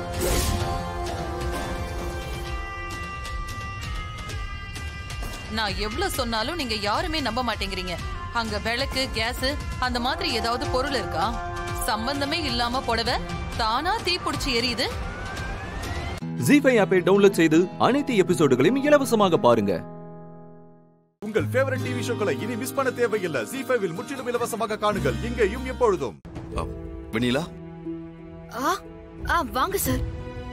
நான் எவ்வளவு சொன்னாலும் நீங்க யாருமே நம்ப மாட்டேங்கிறீங்க அங்க விளக்கு கேஸ் அந்த மாதிரி ஏதாவது பொருள் இருக்கா சம்பந்தமே இல்லாம புடவை தானா தீ பிடிச்சி எரியுது ஜி ஃபைவ் ஆப்பை டவுன்லோட் செய்து அனைத்து எபிசோடுகளையும் இலவசமாக பாருங்க உங்கள் ஃபேவரட் டிவி ஷோக்களை இனி மிஸ் பண்ண தேவையில்லை ஜி ஃபைவில் முற்றிலும் இலவசமாக காணுங்கள் இங்கேயும் எப்பொழுதும் வெண்ணிலா ஆ ஆ வாங்க சார்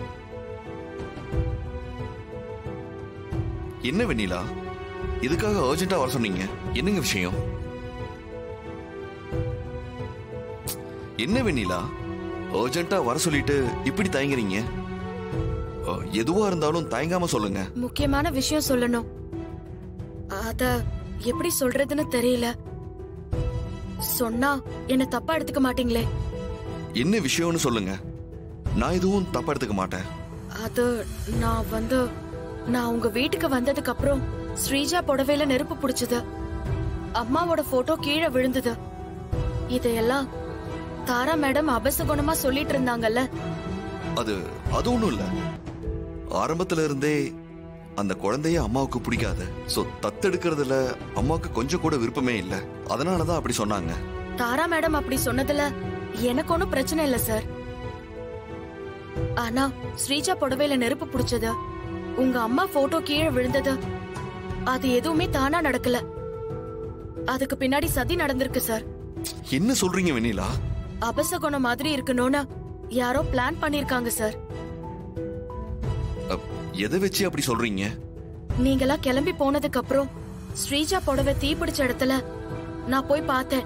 என்ன வெண்ணிலா இதுக்காக அர்ஜென்ட்டா வர சொன்னீங்க என்னங்க விஷயம் என்ன வெண்ணிலா அர்ஜென்ட்டா வர சொல்லிட்டு இப்படி தயங்குறீங்க அ, எதுவா இருந்தாலும் தயங்காம சொல்லுங்க முக்கியமான விஷயம் சொல்லணும் அத எப்படி சொல்றதுன்னு தெரியல சொன்னா என்ன தப்பா எடுத்துக்க மாட்டீங்களே என்ன விஷயம்னு சொல்லுங்க நான் எதுவும் தப்பா எடுத்துக்க மாட்டேன் அது நான் வந்து நான் உங்க வீட்டுக்கு வந்ததுக்கு அப்புறம் ஸ்ரீஜா புடவையில நெருப்பு பிடிச்சது அம்மாவோட போட்டோ கீழே விழுந்தது இதையெல்லாம் தாரா மேடம் அபசகுணமா சொல்லிட்டு இருந்தாங்கல்ல அது அது ஒண்ணும் இல்ல ஆரம்பத்துல இருந்தே அந்த குழந்தைய அம்மாவுக்கு பிடிக்காது சோ தத்தெடுக்கிறதுல அம்மாவுக்கு கொஞ்சம் கூட விருப்பமே இல்ல அதனாலதான் அப்படி சொன்னாங்க தாரா மேடம் அப்படி சொன்னதுல எனக்கு ஒன்றும் பிரச்சனை இல்ல சார் ஆனா ஸ்ரீஜா புடவையில நெருப்பு பிடிச்சது உங்க அம்மா போட்டோ கீழே விழுந்தது அது எதுவுமே தானா நடக்கல அதுக்கு பின்னாடி சதி நடந்திருக்கு சார் என்ன சொல்றீங்க வெண்ணிலா அபசகுணம் மாதிரி இருக்கணும்னு யாரோ பிளான் பண்ணிருக்காங்க சார் அப், எதை வச்சு அப்படி சொல்றீங்க நீங்களா கிளம்பி போனதுக்கு அப்புறம் ஸ்ரீஜா புடவை தீ பிடிச்ச இடத்துல நான் போய் பார்த்தேன்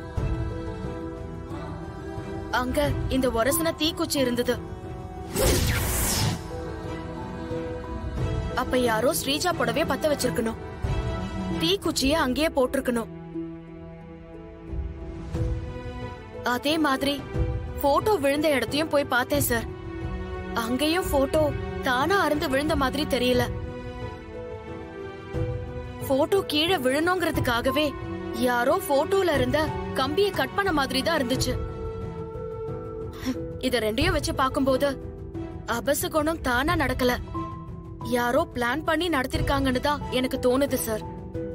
அங்க இந்த ஒரசன தீக்குச்சி இருந்தது அப்ப யாரோ ஸ்ரீஜா புடவைய பத்த வச்சிருக்கணும் தீக்குச்சிய அங்கேயே போட்டிருக்கணும் அதே மாதிரி போட்டோ விழுந்த இடத்தையும் போய் பார்த்தேன் சார் அங்கேயும் போட்டோ தானா அருந்து விழுந்த மாதிரி தெரியல போட்டோ கீழே விழணுங்கிறதுக்காகவே யாரோ போட்டோல இருந்த கம்பியை கட் பண்ண மாதிரி தான் இருந்துச்சு இத ரெண்டையும் வச்சு பார்க்கும்போது அபசகுணம் தானா நடக்கல யாரோ பிளான் பண்ணி நடத்திருக்காங்கன்னு தான் எனக்கு தோணுது சார்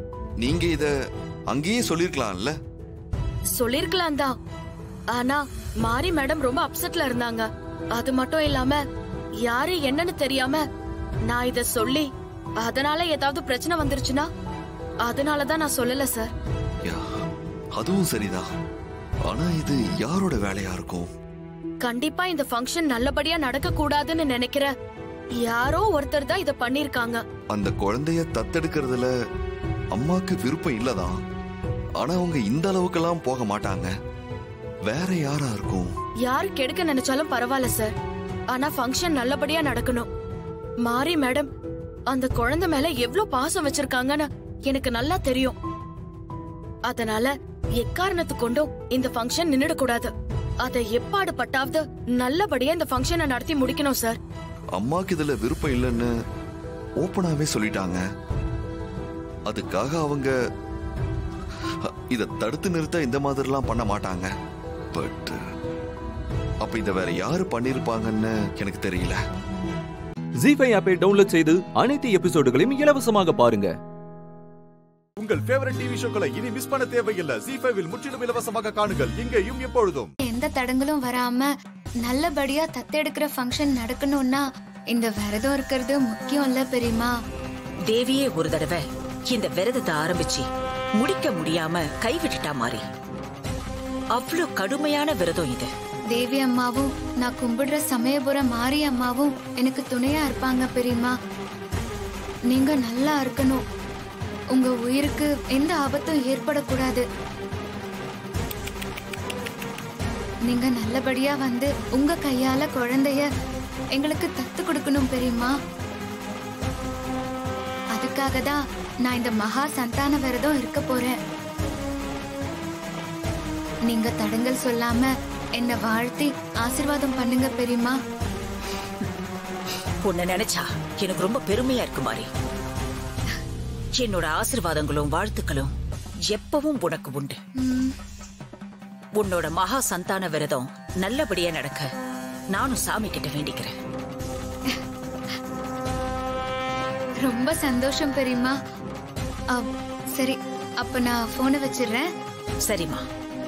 நீங்க இத அங்கேயே சொல்லிருக்கலாம்ல சொல்லிருக்கலாம் தான் ஆனா மாரி மேடம் ரொம்ப அப்செட்ல இருந்தாங்க அது மட்டும் இல்லாம யாரு என்னன்னு தெரியாம நான் இத சொல்லி அதனால ஏதாவது பிரச்சனை வந்துருச்சுன்னா அதனாலதான் நான் சொல்லல சார் யா அதுவும் சரிதான் ஆனா இது யாரோட வேலையா இருக்கும் கண்டிப்பா இந்த ஃபங்க்ஷன் நல்லபடியா நடக்க கூடாதுன்னு நினைக்கிற யாரோ ஒருத்தர் தான் இத பண்ணிருக்காங்க அந்த குழந்தைய தத்தெடுக்கிறதுல அம்மாக்கு விருப்பம் இல்லதான் ஆனா அவங்க இந்த அளவுக்கெல்லாம் போக மாட்டாங்க வேற யாரா இருக்கும் யாரு கெடுக்க நினைச்சாலும் பரவாயில்ல சார் ஆனா ஃபங்க்ஷன் நல்லபடியா நடக்கணும் மாரி மேடம் அந்த குழந்தை மேல எவ்ளோ பாசம் வச்சிருக்காங்கன்னு எனக்கு நல்லா தெரியும் அதனால எக்காரணத்து கொண்டும் இந்த ஃபங்க்ஷன் நின்னுடக்கூடாது அதை எப்பாடு பட்டாவது நல்லபடியா இந்த ஃபங்க்ஷனை நடத்தி முடிக்கணும் சார் அம்மாக்கு இதுல விருப்பம் இல்லைன்னு ஓப்பனாவே சொல்லிட்டாங்க அதுக்காக அவங்க அ, இத தடுத்து நிறுத்த இந்த மாதிரிலாம் பண்ண மாட்டாங்க பட் அப்ப இத வேற யாரு பண்ணிருப்பாங்கன்னு எனக்கு தெரியல ஜி ஃபைவ் ஆப்பை டவுன்லோட் செய்து அனைத்து எபிசோடுகளையும் இலவசமாக பாருங்க உங்கள் ஃபேவரட் டிவி ஷோக்களை இனி மிஸ் பண்ண தேவையில்லை ஜி ஃபைவில் முற்றிலும் இலவசமாக காணுங்கள் இங்கேயும் எப்பொழுதும் எந்த தடங்களும் வராம நல்லபடியா தத்தெடுக்கிற ஃபங்க்ஷன் நடக்கணும்னா இந்த விரதம் இருக்கிறது முக்கியம் இல்ல பெரியமா தேவியே ஒரு தடவை இந்த விரதத்தை ஆரம்பிச்சு முடிக்க முடியாம கைவிட்டுட்டா மாறி அவ்வளோ கடுமையான விரதம் இது தேவி அம்மாவும் நான் கும்பிடுற சமயபுரம் மாரி அம்மாவும் எனக்கு துணையா இருப்பாங்க பெரியமா நீங்க நல்லா இருக்கணும் உங்க உயிருக்கு எந்த ஆபத்தும் ஏற்படக்கூடாது நீங்க நல்லபடியா வந்து உங்க கையால குழந்தைய எங்களுக்கு தத்து கொடுக்கணும் பெரியமா அதுக்காக தான் நான் இந்த மகா சந்தான விரதம் இருக்க போறேன் நீங்க தடங்கல் சொல்லாம என்ன வாழ்த்தி ஆசீர்வாதம் பண்ணுங்க பெரியமா உன்னை நினைச்சா எனக்கு ரொம்ப பெருமையா இருக்கு மாறி என்னோட ஆசிர்வாதங்களும் வாழ்த்துக்களும் எப்பவும் உனக்கு உண்டு ம், உன்னோட மகா சந்தான விரதம் நல்லபடியா நடக்க நானும் சாமி கிட்ட வேண்டிக்கிறேன் ரொம்ப சந்தோஷம் பெரியமா அ, சரி அப்ப நான் போனை வச்சிடுறேன் சரிம்மா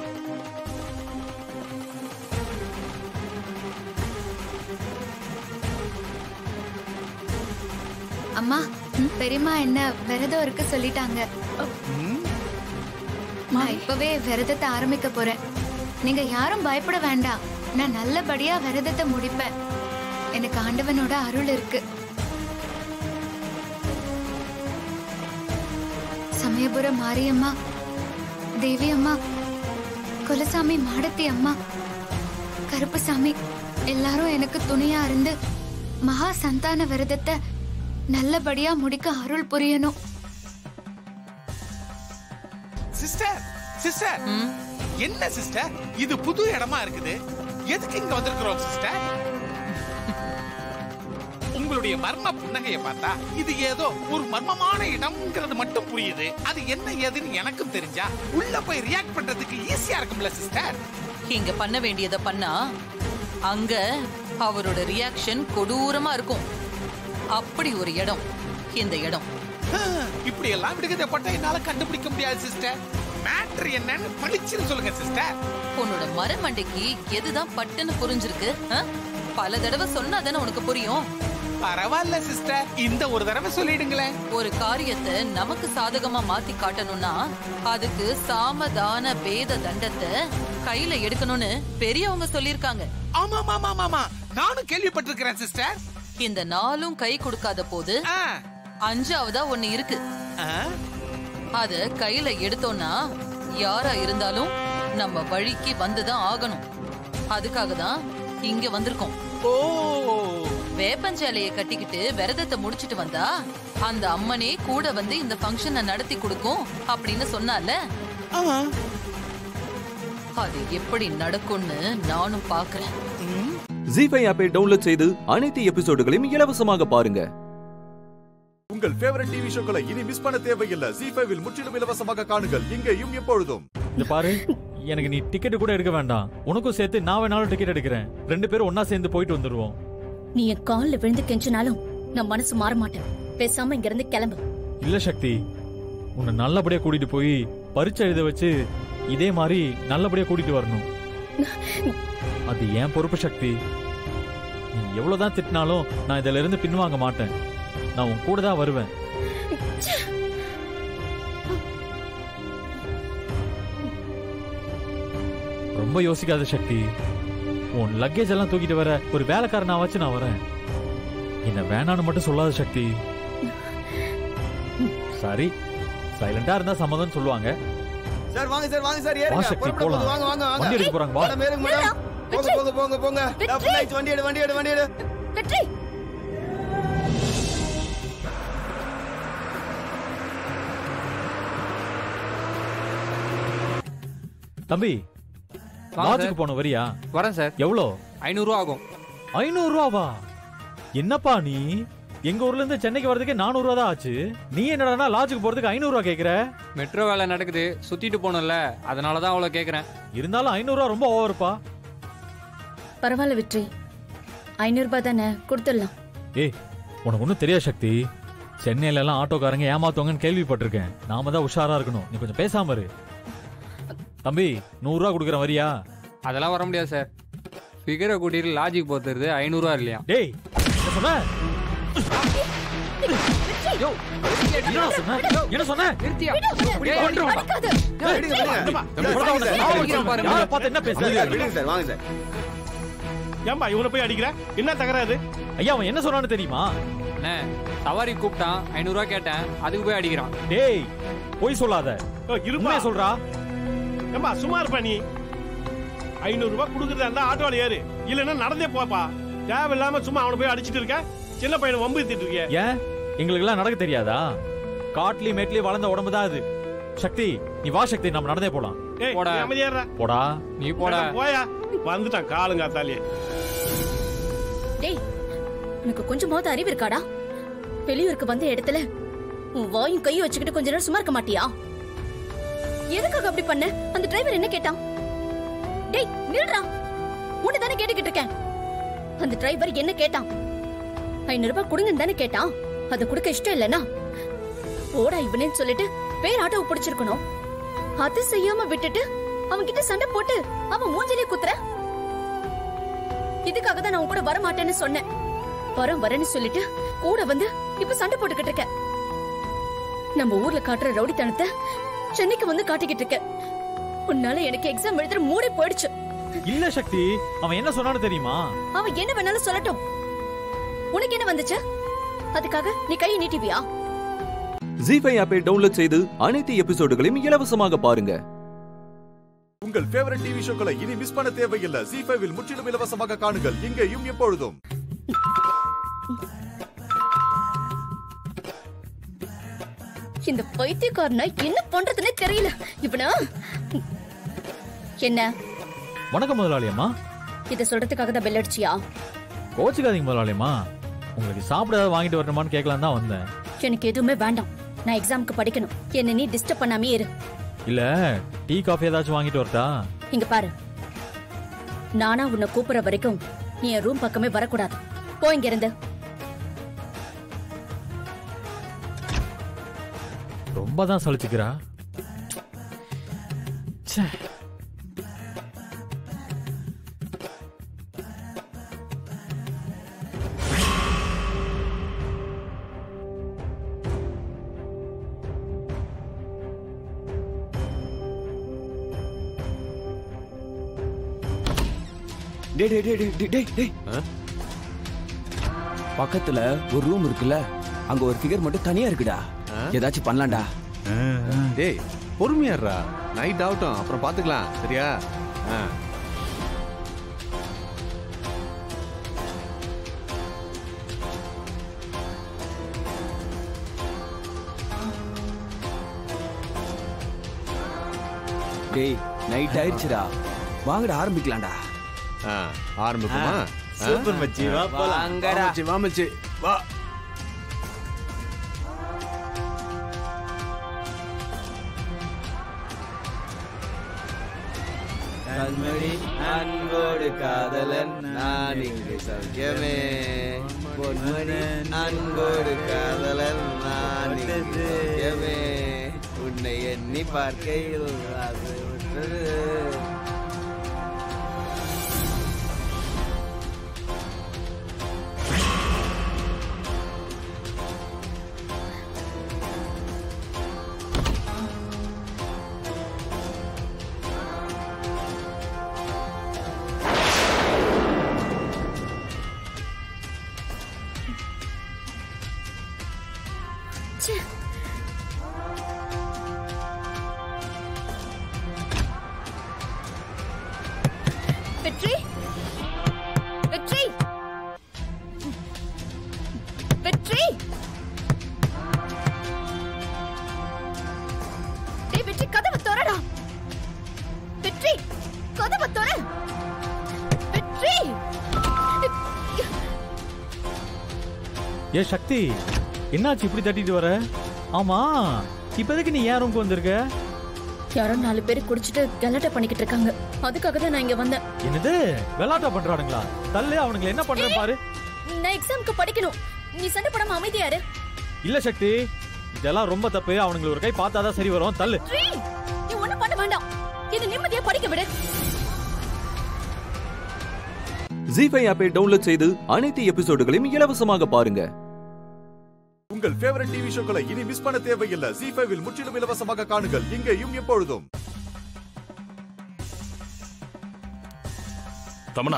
அம்மா பெரியம்மா என்ன விரதம் இருக்க சொல்லிட்டாங்க நான் இப்பவே விரதத்தை ஆரம்பிக்க போறேன் நீங்க யாரும் பயப்பட வேண்டாம் நான் நல்லபடியா விரதத்தை முடிப்பேன் எனக்கு ஆண்டவனோட அருள் இருக்கு சமயபுரம் மாரியம்மா தேவி அம்மா குலசாமி மாடத்தி அம்மா கருப்புசாமி எல்லாரும் எனக்கு துணையா இருந்து மகா சந்தான விரதத்தை நல்லபடியா முடிக்க அருள் புரியணும் சிஸ்டர் சிஸ்டர் என்ன சிஸ்டர் இது புது இடமா இருக்குது எதுக்கு இங்க வந்திருக்கிறோம் சிஸ்டர் உங்களுடைய மர்ம புன்னகையை பார்த்தா இது ஏதோ ஒரு மர்மமான இடம்ங்கிறது மட்டும் புரியுது அது என்ன ஏதுன்னு எனக்கும் தெரிஞ்சா உள்ள போய் ரியாக்ட் பண்றதுக்கு ஈஸியா இருக்கும்ல சிஸ்டர் இங்க பண்ண வேண்டியதை பண்ணா அங்க அவரோட ரியாக்ஷன் கொடூரமா இருக்கும் அப்படி ஒரு இடம் இந்த இடம் இப்படி எல்லாம் விடுகதை பட்டா என்னால கண்டுபிடிக்க முடியாது சிஸ்டர் மேட்ரு என்னன்னு பளிச்சுன்னு சொல்லுங்க சிஸ்டர் உன்னோட மரமண்டைக்கு எதுதான் பட்டுன்னு புரிஞ்சிருக்கு ஆ? பல தடவை சொன்னா தானே உனக்கு புரியும் பரவாயில்ல சிஸ்டர் இந்த ஒரு தடவை சொல்லிடுங்களேன் ஒரு காரியத்தை நமக்கு சாதகமா மாத்தி காட்டணும்னா அதுக்கு சாமதான பேத தண்டத்தை கையில எடுக்கணும்னு பெரியவங்க சொல்லிருக்காங்க ஆமா ஆமா ஆமா ஆமா நானும் கேள்விப்பட்டிருக்கிறேன் சிஸ்டர் இந்த நாளும் கை கொடுக்காத போது அஞ்சாவதா ஒண்ணு இருக்கு அத கையில எடுத்தோம்னா யாரா இருந்தாலும் நம்ம வழிக்கு வந்துதான் ஆகணும் அதுக்காக தான் இங்க வந்திருக்கோம் ஓ வேப்பஞ்சேலைய கட்டிக்கிட்டு விரதத்தை முடிச்சிட்டு வந்தா அந்த அம்மனே கூட வந்து இந்த ஃபங்க்ஷனை நடத்தி கொடுக்கும் அப்படின்னு சொன்னால அது எப்படி நடக்கும்னு நானும் பாக்குறேன் ஜி ஃபைவ் ஆப்பை டவுன்லோட் செய்து அனைத்து எபிசோடுகளையும் இலவசமாக பாருங்க உங்கள் ஃபேவரட் டிவி ஷோக்களை இனி மிஸ் பண்ண தேவையில்லை ஜி ஃபைவில் முற்றிலும் இலவசமாக காணுங்கள் இங்கேயும் எப்பொழுதும் இந்த பாரு எனக்கு நீ டிக்கெட் கூட எடுக்க வேண்டாம் உனக்கும் சேர்த்து நான் வேணாலும் டிக்கெட் எடுக்கிறேன் ரெண்டு பேரும் ஒண்ணா சேர்ந்து போயிட்டு வந்துருவோம் நீ என் கால்ல விழுந்து கெஞ்சினாலும் நான் மனசு மாற மாட்டேன் பேசாம இங்க இருந்து கிளம்பு இல்ல சக்தி உன்னை நல்லபடியா கூட்டிட்டு போய் பரீட்சை எழுத வச்சு இதே மாதிரி நல்லபடியா கூட்டிட்டு வரணும் அது ஏன் பொறுப்பு சக்தி நீ எவ்வளவுதான் திட்டினாலும் நான் இதுல இருந்து பின்வாங்க மாட்டேன் நான் உன் கூட தான் வருவேன் ரொம்ப யோசிக்காத சக்தி உன் லக்கேஜ் எல்லாம் தூக்கிட்டு வர ஒரு வேலைக்காரனா வச்சு நான் வரேன் என்ன வேணான்னு மட்டும் சொல்லாத சக்தி சரி சைலண்டா இருந்தா சம்மதம் சொல்லுவாங்க சார் வாங்க சார் வாங்க சார் வா ஏறுங்க சக்தி, புறப்பட போகுது. போலாம். வாங்க வாங்க வாங்க வண்டி எடுக்க போறாங்க, வா. மேடம், ஏறுங்க மேடம் போங்க போங்க போங்க போங்க நான் full ஆயிடுச்சு, வண்டி எடு வண்டி எடு வண்டி எடு வெற்றி தம்பி வாங்க லாட்ஜுக்கு சார். போன வரியா வரேன் சார் எவ்வளோ ஐநூறுரூவா ஆகும் ஐநூறு ரூபாவா என்னப்பா நீ எங்க ஊர்ல இருந்து சென்னைக்கு வரதுக்கு நானூறு ரூபா தான் ஆச்சு நீ என்னடானா லாட்ஜுக்கு போறதுக்கு ஐநூறு ரூபா கேக்குற மெட்ரோ வேலை நடக்குது சுத்திட்டு போகணும்ல அதனால தான் அவ்வளோ கேட்குறேன் இருந்தாலும் ஐநூறு ரூபா ரொம்ப ஓவர்ப்பா பரவாயில்ல வெற்றி ஐநூறு ரூபாய் தானே கொடுத்துடலாம் ஏய் உனக்கு ஒன்றும் தெரியாது சக்தி சென்னையில எல்லாம் ஆட்டோக்காரங்க ஏமாத்துவாங்கன்னு கேள்விப்பட்டிருக்கேன் நாம தான் உஷாரா இருக்கணும் நீ கொஞ்சம் பேசாம இரு தம்பி நூறு ரூபா கொடுக்குறேன் வரியா அதெல்லாம் வர முடியாது சார் ஃபிகரை கூட்டிட்டு லாஜிக் போத்துறது ஐநூறுரூவா இல்லையா டேய் என்ன சொன்ன என்னடா சொன்ன? என்ன சொன்ன? நிறுத்தியா? இப்படி ஏய், பண்றவனா? அடிக்காத. ஏய், விடுங்க, விடுங்க. விடுங்க. தம்பி, விடுங்க, வாங்க சார். யாரை வைக்கிறேன் பாருங்க. யாரை பார்த்து என்ன பேசுறீங்க? விடுங்க சார் வாங்க சார் ஏன்பா இவனை போய் அடிக்கிற என்ன தகராறு ஐயா அவன் என்ன சொன்னான்னு தெரியுமா அண்ணே சவாரி கூப்பிட்டான் ஐநூறுரூவா கேட்டேன் அதுக்கு போய் அடிக்கிறான் டேய் போய் சொல்லாத இருப்பா உண்மையை சொல்றா ஏம்பா சும்மா இருப்பா நீ ஐநூறு ரூபாய் கொடுக்குறதா இருந்தா ஆட்டோல ஏறு இல்லைன்னா நடந்தே போப்பா தேவையில்லாம சும்மா அவனை போய் அடிச்சிட்டு இருக்க சின்ன பையனை வம்பு ஏத்திட்டு இருக்கிய ஏன் எங்களுக்கு எல்லாம் நடக்க தெரியாதா காட்லி மேட்லி வளர்ந்த உடம்பு தான் அது சக்தி நீ வா சக்தி நம்ம நடந்தே போலாம் ஏய் போடா. நீ அமைதியாடுறா. போடா நீ போடா ஏண்டா, போயா வந்துட்டான் காலுங்காத்தாலே டேய் உனக்கு கொஞ்சமாவது அறிவு இருக்காடா வெளியூருக்கு வந்த இடத்துல உன் வாயும் கையும் வச்சுக்கிட்டு கொஞ்ச நேரம் சும்மா இருக்க மாட்டியா எதுக்காக அப்படி பண்ண அந்த டிரைவர் என்ன கேட்டான் டேய் நில்றா உன்னை தானே கேட்டுக்கிட்டு இருக்கேன் அந்த டிரைவர் என்ன கேட்டான் ஐநூறு ரூபாய் கொடுங்கன்னு தானே கேட்டான் அதை கொடுக்க இஷ்டம் இல்லைனா ஓடா இவனேன்னு சொல்லிட்டு வேற ஆட்டோவை பிடிச்சிருக்கணும் அது செய்யாம விட்டுட்டு அவன் கிட்ட சண்டை போட்டு அவன் மூஞ்சிலே குத்துற இதுக்காக தான் நான் உன் கூட வர மாட்டேன்னு சொன்னேன் வரம் வரேன்னு சொல்லிட்டு கூட வந்து இப்ப சண்டை போட்டுக்கிட்டு இருக்க நம்ம ஊர்ல காட்டுற ரவுடித்தனத்தை சென்னைக்கு வந்து காட்டிக்கிட்டு இருக்க உன்னால எனக்கு எக்ஸாம் எழுதுற மூடே போயிடுச்சு இல்ல சக்தி அவன் என்ன சொன்னான்னு தெரியுமா அவன் என்ன வேணாலும் சொல்லட்டும் உனக்கு என்ன வந்துச்சு அதுக்காக நீ கையை நீட்டிவியா ஜி ஃபைவ் ஆப்பை டவுன்லோட் செய்து அனைத்து எபிசோடுகளையும் இலவசமாக பாருங்க உங்கள் ஃபேவரட் டிவி ஷோக்களை இனி மிஸ் பண்ண தேவையில்லை ஜி ஃபைவில் முற்றிலும் இலவசமாக காணுங்கள் இங்கேயும் எப்பொழுதும் இந்த பைத்தியக்காரனை என்ன பண்றதுன்னே தெரியல இவனா என்ன வணக்கம் முதலாளி அம்மா இத சொல்றதுக்காக தான் பெல் அடிச்சியா கோச்சுக்காதீங்க முதலாளி அம்மா உங்களுக்கு சாப்பிட ஏதாவது வாங்கிட்டு வரணுமான்னு கேட்கலாம் தான் வந்தேன் எனக்கு எதுவுமே வேண்டாம் நான் எக்ஸாமுக்கு படிக்கணும் என்ன நீ டிஸ்டர்ப் பண்ணாமே இரு இல்ல டீ காஃபி ஏதாச்சும் வாங்கிட்டு வரட்டா இங்க பாரு நானா உன்னை கூப்பிடுற வரைக்கும் நீ என் ரூம் பக்கமே வரக்கூடாது போ இங்க இருந்து ரொம்ப தான் சலிச்சுக்கிறா ச்சே. டேய் டேய் டேய் டேய், டேய் டேய் பக்கத்துல ஒரு ரூம் இருக்குல்ல அங்க ஒரு ஃபிகர் மட்டும் தனியா இருக்குடா ஏதாச்சும் பண்ணலாம்டா டேய் பொறுமையாடுறா நைட் ஆகட்டும் அப்புறம் பாத்துக்கலாம் சரியா ஆ. டேய் நைட் ஆயிடுச்சுடா வாங்கடா ஆரம்பிக்கலாம்டா ஆ, ஆரம்பிக்குமா ஆ? சூப்பர் மச்சி, வா போலாம். வாங்கடா. வா மச்சி, வா மச்சி வா கண்மணி அன்போடு காதலன் நான் இங்கு சௌக்கியமே பொன்மணி அன்போடு காதலன் நான் இங்கு சௌக்கியமே உன்னை எண்ணி பார்க்கையில் அது விட்டது ச்சே. வெற்றி வெற்றி வெற்றி டேய் வெற்றி கதவை திறடா வெற்றி கதவை திற வெற்றி ஏ சக்தி என்னாச்சு இப்படி தட்டிட்டு வர ஆமா இப்போதைக்கு நீ ஏன் ரூமுக்கு வந்திருக்க யாரோ நாலு பேர் குடிச்சிட்டு கலாட்டா பண்ணிக்கிட்டு இருக்காங்க அதுக்காக தான் நான் இங்க வந்தேன் என்னது விளாட்டா பண்றானுங்களா தள்ளு அவனுங்களை என்ன பண்றேன் பாரு நான் எக்ஸாம்க்கு படிக்கணும் நீ சண்டை போடாம அமைதியா இரு இல்ல சக்தி இதெல்லாம் ரொம்ப தப்பு அவனுங்களை ஒரு கை பார்த்தாதான் சரி வரும் தள்ளு வெற்றி நீ ஒண்ணும் பண்ண வேண்டாம் இது நிம்மதியா படிக்க விடு ஜி ஃபைவ் ஆப்பை டவுன்லோட் செய்து அனைத்து எபிசோடுகளையும் இலவசமாக பாருங்க உங்கள் ஃபேவரட் டிவி ஷோக்களை இனி மிஸ் பண்ண தேவையில்லை ஜி ஃபைவில் முற்றிலும் இலவசமாக காணுங்கள் இங்கேயும் எப்பொழுதும் தமனா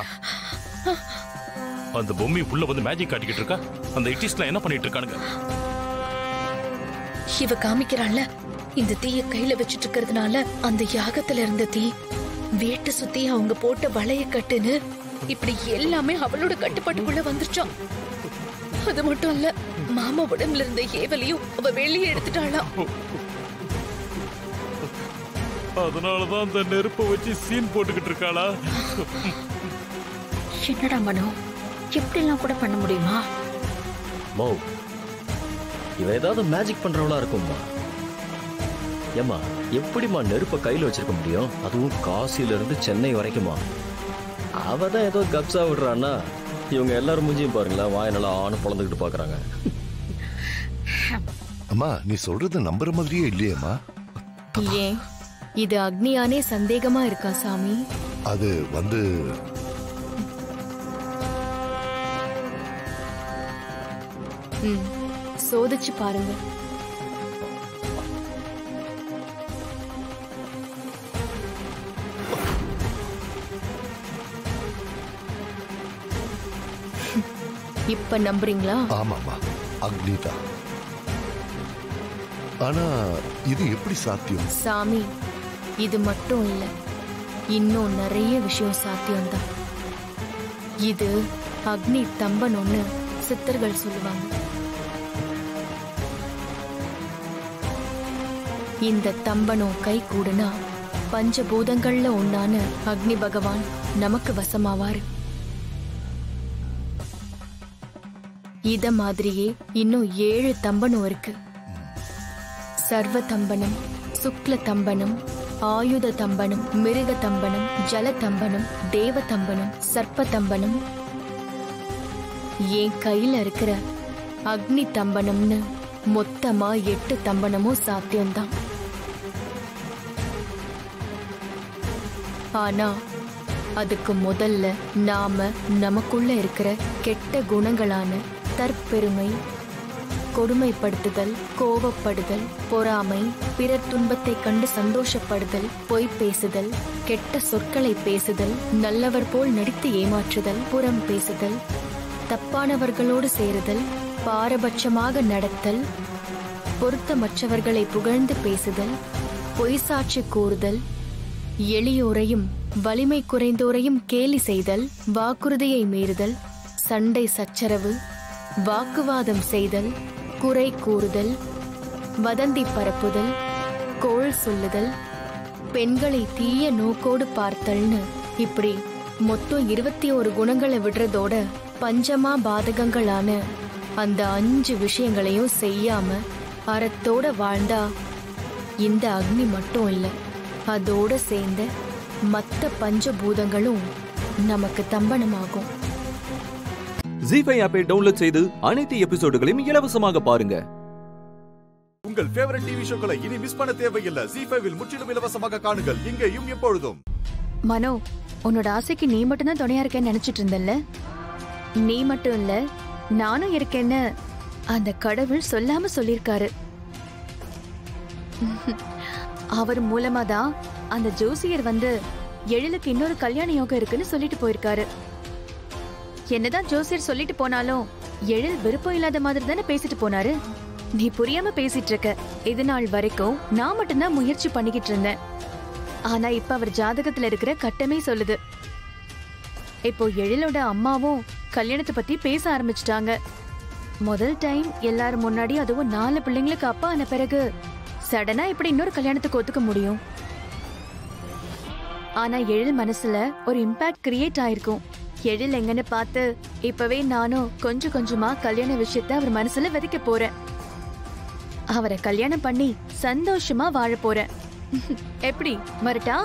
அந்த பொம்மி புள்ள வந்து மேஜிக் காட்டிக்கிட்டு இருக்கா அந்த இட்டிஸ்ட்லாம் என்ன பண்ணிட்டு இருக்கானுங்க இவ காமிக்கிறாள்ல இந்த தீய கையில வச்சிட்டு இருக்கிறதுனால அந்த யாகத்துல இருந்த தீ வீட்டை சுத்தி அவங்க போட்ட வளைய கட்டுன்னு இப்படி எல்லாமே அவளோட கட்டுப்பாட்டுக்குள்ள வந்துருச்சாம் அது மட்டும் இல்ல மாமா உடம்புல இருந்த ஏவலையும் அவ வெளியே எடுத்துட்டாளாம் அதனாலதான் அந்த நெருப்பை வச்சு சீன் போட்டுக்கிட்டு இருக்காளா என்னடா மனோ இப்படி எல்லாம் கூட பண்ண முடியுமா மோ இவ ஏதாவது மேஜிக் பண்றவளா இருக்கும்மா ஏம்மா எப்படிம்மா நெருப்ப கையில வச்சிருக்க முடியும் அதுவும் காசில இருந்து சென்னை வரைக்குமா அவ தான் ஏதோ கப்ஸா விடுறான்னா இவங்க எல்லாரும் மூஞ்சியும் பாருங்களேன் வாய நல்லா ஆணு பொழந்துக்கிட்டு பாக்குறாங்க அம்மா நீ சொல்றது நம்புற மாதிரியே இல்லையேம்மா ஏன் இது அக்னியானே சந்தேகமா இருக்கா சாமி அது வந்து ம் சோதிச்சு பாருங்க இப்ப நம்புறீங்களா ஆமாம்மா அக்னிதா ஆனா இது எப்படி சாத்தியம் சாமி இது மட்டும் இல்ல இன்னும் நிறைய விஷயம் சாத்தியம்தான் இது அக்னி தம்பனொன்னு சித்தர்கள் சொல்லுவாங்க இந்த தம்பனம் கை கூடுனா பஞ்சபூதங்கள்ல ஒன்னான அக்னி பகவான் நமக்கு வசமாவாரு இத மாதிரியே இன்னும் ஏழு தம்பனம் இருக்கு சர்வ தம்பனம் சுக்ல தம்பனம் ஆயுத தம்பனம் மிருக தம்பனம் ஜல தம்பனம் தேவ தம்பனம் சர்ப்ப தம்பனம் என் கையில இருக்கிற அக்னி தம்பனம்னு மொத்தமா எட்டு தம்பனமும் சாத்தியம்தான் ஆனா அதுக்கு முதல்ல நாம நமக்குள்ள இருக்கிற கெட்ட குணங்களான தற்பெருமை கொடுமைப்படுத்துதல் கோபப்படுதல் பொறாமை பிறர் துன்பத்தை கண்டு சந்தோஷப்படுதல் பொய் பேசுதல் கெட்ட சொற்களை பேசுதல் நல்லவர் போல் நடித்து ஏமாற்றுதல் புறம் பேசுதல் தப்பானவர்களோடு சேருதல் பாரபட்சமாக நடத்தல் பொருத்தமற்றவர்களை புகழ்ந்து பேசுதல் பொய் சாட்சி கூறுதல் எளியோரையும் வலிமை குறைந்தோரையும் கேலி செய்தல் வாக்குறுதியை மீறுதல் சண்டை சச்சரவு வாக்குவாதம் செய்தல் குறை கூறுதல் வதந்தி பரப்புதல் கோள் சொல்லுதல் பெண்களை தீய நோக்கோடு பார்த்தல்னு இப்படி மொத்தம் இருபத்தி ஒரு குணங்களை விடுறதோட பஞ்சமா பாதகங்களான அந்த அஞ்சு விஷயங்களையும் செய்யாம அறத்தோட வாழ்ந்தா இந்த அக்னி மட்டும் இல்ல அதோட சேர்ந்த மத்த பஞ்சபூதங்களும் நமக்கு தம்பனமாகும் ஜி ஃபைவ் ஆப்பை டவுன்லோட் செய்து அனைத்து எபிசோடுகளையும் இலவசமாக பாருங்க உங்கள் ஃபேவரட் டிவி ஷோக்களை இனி மிஸ் பண்ண தேவையில்லை ஜி ஃபைவில் முற்றிலும் இலவசமாக காணுங்கள் இங்கேயும் எப்பொழுதும் மனோ உன்னோட ஆசைக்கு நீ மட்டும்தான் துணையா இருக்கேன்னு நினைச்சிட்டு இருந்தல்ல நீ மட்டும் இல்ல நானும் இருக்கேன்னு அந்த கடவுள் சொல்லாம சொல்லிருக்காரு அவர் மூலமா தான் அந்த ஜோசியர் வந்து எழிலுக்கு இன்னொரு கல்யாண யோகம் இருக்குன்னு சொல்லிட்டு போயிருக்காரு என்னதான் ஜோசியர் சொல்லிட்டு போனாலும் எழில் விருப்பம் இல்லாத மாதிரி தானே பேசிட்டு போனாரு நீ புரியாம பேசிட்டு இருக்க இது நாள் வரைக்கும் நான் மட்டும்தான் முயற்சி பண்ணிக்கிட்டு இருந்தேன் ஆனா இப்ப அவர் ஜாதகத்துல இருக்கிற கட்டமே சொல்லுது இப்போ எழிலோட அம்மாவும் கல்யாணத்தை பத்தி பேச ஆரம்பிச்சிட்டாங்க முதல் டைம் எல்லாரும் முன்னாடி அதுவும் நாலு பிள்ளைங்களுக்கு அப்பா ஆன பிறகு சடனா இப்படி இன்னொரு கல்யாணத்துக்கு ஒத்துக்க முடியும் ஆனா எழில் மனசுல ஒரு இம்பாக்ட் கிரியேட் ஆயிருக்கும் எழில் எங்கன்னு பார்த்து இப்பவே நானும் கொஞ்சம் கொஞ்சமா கல்யாண விஷயத்த அவர் மனசுல விதைக்க போறேன் அவரை கல்யாணம் பண்ணி சந்தோஷமா வாழ போறேன் எப்படி மரட்டா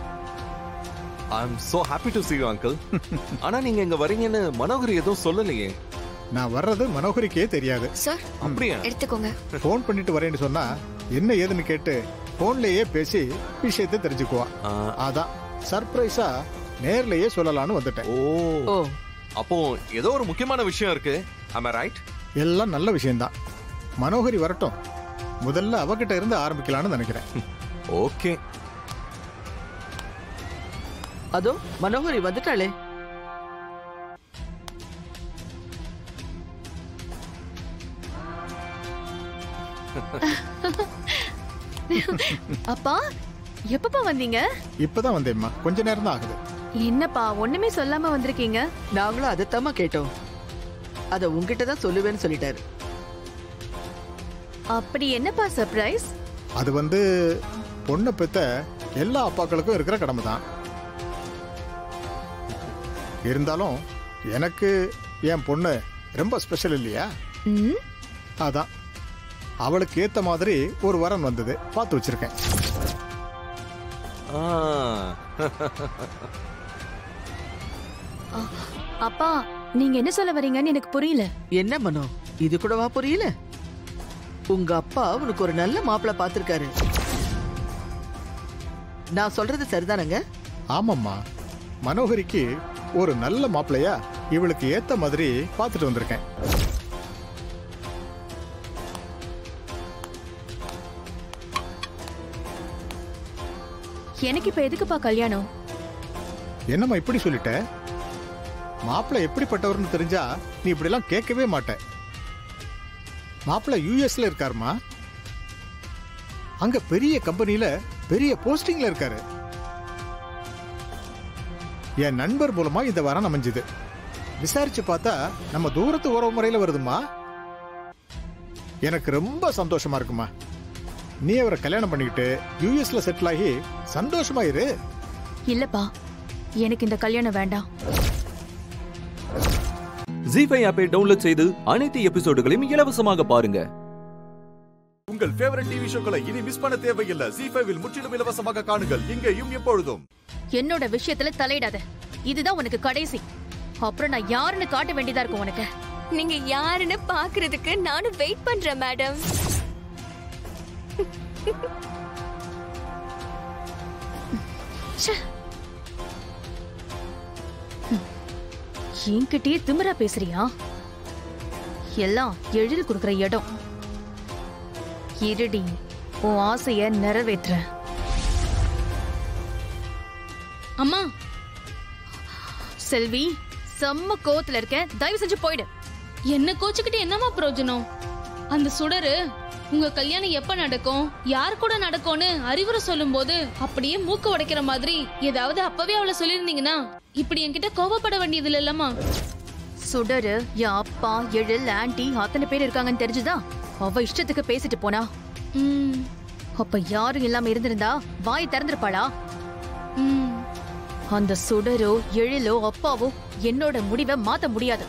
I am so happy to see you uncle ஆனா நீங்க இங்க வரீங்கன்னு மனோகரி எதுவும் சொல்லலையே நான் வர்றது மனோகரிக்கே தெரியாது சார் அப்படியா எடுத்துக்கோங்க ஃபோன் பண்ணிட்டு வரேன்னு சொன்னா என்ன ஏதுன்னு கேட்டு போன்லயே பேசி விஷயத்தை தெரிஞ்சுக்குவா அதான் சர்ப்ரைஸா நேர்லயே சொல்லலாம்னு வந்துட்டேன் ஓ அப்போ ஏதோ ஒரு முக்கியமான விஷயம் இருக்கு am I ரைட் எல்லாம் நல்ல விஷயம்தான் மனோகரி வரட்டும் முதல்ல அவகிட்ட இருந்து ஆரம்பிக்கலாம்னு நினைக்கிறேன் ஓகே அதோ மனோகரி வந்துட்டாளே அப்பா எப்பப்பா வந்தீங்க இப்பதான் வந்தேம்மா கொஞ்ச நேரம் தான் ஆகுது என்னப்பா ஒண்ணுமே சொல்லாம வந்திருக்கீங்க நாங்களும் அதைத்தாம்மா கேட்டோம் அத உங்ககிட்ட தான் சொல்லுவேன்னு சொல்லிட்டாரு அப்படி என்னப்பா சர்ப்ரைஸ் அது வந்து பொண்ணை பெத்த எல்லா அப்பாக்களுக்கும் இருக்கிற கடமை தான் இருந்தாலும் எனக்கு என் பொண்ணு ரொம்ப ஸ்பெஷல் இல்லையா ம் அதான் அவளுக்கு ஏத்த மாதிரி ஒரு வரன் வந்தது பார்த்து வச்சிருக்கேன் அ- அப்பா நீங்க என்ன சொல்ல வரீங்கன்னு எனக்கு புரியல என்ன மனோ இது கூடவா புரியல உங்க அப்பா உனக்கு ஒரு நல்ல மாப்பிள்ளை பார்த்திருக்காரு நான் சொல்றது சரிதானங்க ஆமாம்மா மனோகரிக்கு ஒரு நல்ல மாப்பிள்ளையா இவளுக்கு ஏத்த மாதிரி பார்த்துட்டு வந்திருக்கேன் எனக்கு இப்ப எதுக்குப்பா கல்யாணம் என்னம்மா இப்படி சொல்லிட்ட மாப்பிள்ளை எப்படிப்பட்டவர்னு தெரிஞ்சா நீ இப்படிலாம் கேட்கவே மாட்ட மாப்பிள்ளை யூஎஸ்ல இருக்காருமா அங்க பெரிய கம்பெனில பெரிய போஸ்டிங்ல இருக்காரு என் நண்பர் மூலமா இந்த வாரம் அமைஞ்சது விசாரிச்சு பார்த்தா நம்ம தூரத்து உறவு முறையில வருதுமா எனக்கு ரொம்ப சந்தோஷமா இருக்குமா நீ அவரை கல்யாணம் பண்ணிக்கிட்டு யூஎஸ்ல செட்டில் ஆகி சந்தோஷமா இரு இல்லப்பா எனக்கு இந்த கல்யாணம் வேண்டாம் ஜி ஃபைவ் ஆப்பை டவுன்லோட் செய்து அனைத்து எபிசோடுகளையும் இலவசமாக பாருங்க உங்கள் ஃபேவரட் டிவி ஷோக்களை இனி மிஸ் பண்ண தேவையில்லை ஜி ஃபைவில் முற்றிலும் இலவசமாக காணுங்கள் இங்கேயும் எப்பொழுதும் என்னோட விஷயத்துல தலையிடாத இதுதான் உனக்கு கடைசி அப்புறம் நான் யாருன்னு காட்ட வேண்டியதா இருக்கும் உனக்கு நீங்க யாருன்னு பாக்குறதுக்கு நானும் வெயிட் பண்றேன் மேடம் ச்சே. ஹம். என்கிட்டயே திமிரா பேசுறியா எல்லாம் எழில் கொடுக்கிற இடம் இருடி உன் ஆசைய நிறைவேற்றுறேன் அம்மா செல்வி செம்ம கோவத்துல இருக்க தயவு செஞ்சு போயிடு என்ன கோச்சுக்கிட்டு என்னம்மா பிரயோஜனம் அந்த சுடரு உங்க கல்யாணம் எப்ப நடக்கும் யார் கூட நடக்கும்னு அறிவுரை சொல்லும்போது அப்படியே மூக்கு உடைக்கிற மாதிரி ஏதாவது அப்பவே அவளை சொல்லியிருந்தீங்கன்னா இப்படி என்கிட்ட கோவப்பட வேண்டியது இல்லம்மா சுடரு என் அப்பா எழில் ஆன்ட்டி அத்தனை பேர் இருக்காங்கன்னு தெரிஞ்சுதா அவ இஷ்டத்துக்கு பேசிட்டு போனா அப்ப யாரும் இல்லாம இருந்திருந்தா வாய் திறந்திருப்பாளா அந்த சுடரோ எழிலோ அப்பாவோ என்னோட முடிவை மாத்த முடியாது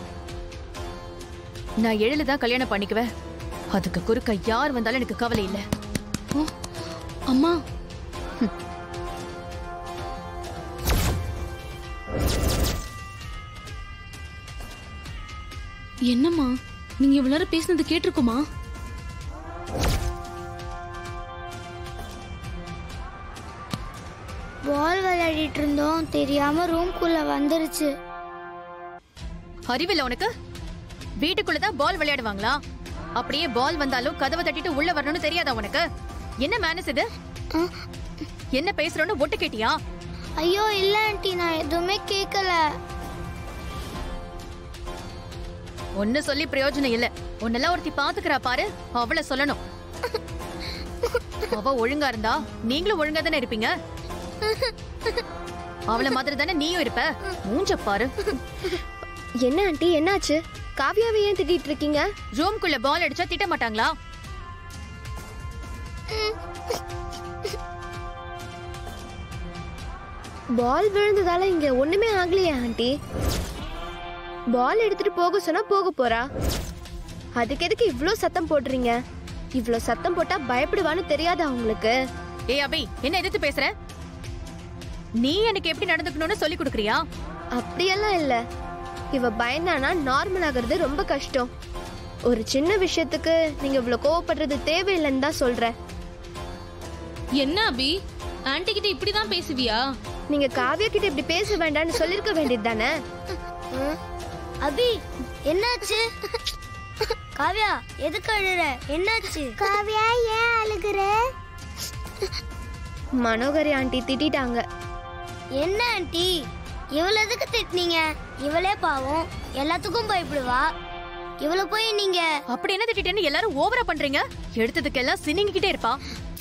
நான் எழில தான் கல்யாணம் பண்ணிக்குவேன் அதுக்கு குறுக்க யார் வந்தாலும் எனக்கு கவலை இல்ல அம்மா என்னம்மா நீங்க இவ்வளவு நேரம் பேசினது கேட்டிருக்குமா பால் விளையாடிட்டு இருந்தோம் தெரியாம ரூம்குள்ள வந்துருச்சு அறிவில்ல உனக்கு வீட்டுக்குள்ளதான் பால் விளையாடுவாங்களா அப்படியே பால் வந்தாலும் கதவை தட்டிட்டு உள்ள வரணும்னு தெரியாதா உனக்கு என்ன மேனஸ் இது என்ன பேசுறோன்னு ஒட்டு கேட்டியா ஐயோ இல்ல ஆண்டி நான் எதுவுமே கேட்கல ஒன்னு சொல்லி பிரயோஜனம் இல்ல உன்னெல்லாம் ஒருத்தி பாத்துக்கிறா பாரு அவள சொல்லணும் அவ ஒழுங்கா இருந்தா நீங்களும் ஒழுங்கா தானே இருப்பீங்க அவள மாதிரி தானே நீயும் இருப்ப மூஞ்ச பாரு என்ன ஆண்டி என்னாச்சு காவியாவை ஏன் திட்டிட்டு இருக்கீங்க ரூம்குள்ள பால் அடிச்சா திட்ட மாட்டாங்களா பால் விழுந்ததால இங்க ஒண்ணுமே ஆகலையா ஆண்டி பால் எடுத்துட்டு போக சொன்னா போக போறா அதுக்கு எதுக்கு இவ்ளோ சத்தம் போடுறீங்க இவ்ளோ சத்தம் போட்டா பயப்படுவான்னு தெரியாதா உங்களுக்கு ஏய் அபி என்ன எதிர்த்து பேசுற நீ எனக்கு எப்படி நடந்துக்கணும்னு சொல்லி கொடுக்கறியா அப்படியெல்லாம் இல்ல இவ பயந்தானா நார்மல் ஆகிறது ரொம்ப கஷ்டம் ஒரு சின்ன விஷயத்துக்கு நீங்க இவ்வளவு கோவப்படுறது தேவையில்லைன்னு தான் சொல்றேன் என்ன அபி ஆன்ட்டி கிட்ட இப்படிதான் பேசுவியா நீங்க காவியா கிட்ட இப்படி பேச வேண்டாம்னு சொல்லிருக்க வேண்டியது தானே அபி என்னாச்சு காவ்யா எதுக்கு அழுற என்னாச்சு காவ்யா ஏன் அழுகுற மனோகரி ஆண்டி திட்டிட்டாங்க என்ன ஆண்டி இவள எதுக்கு திட்டினீங்க இவளே பாவம் எல்லாத்துக்கும் பயப்படுவா இவள போய் நீங்க அப்படி என்ன திட்டிட்டேன்னு எல்லாரும் ஓவரா பண்றீங்க எடுத்ததுக்கெல்லாம் சினிங்கிட்டே இருப்பா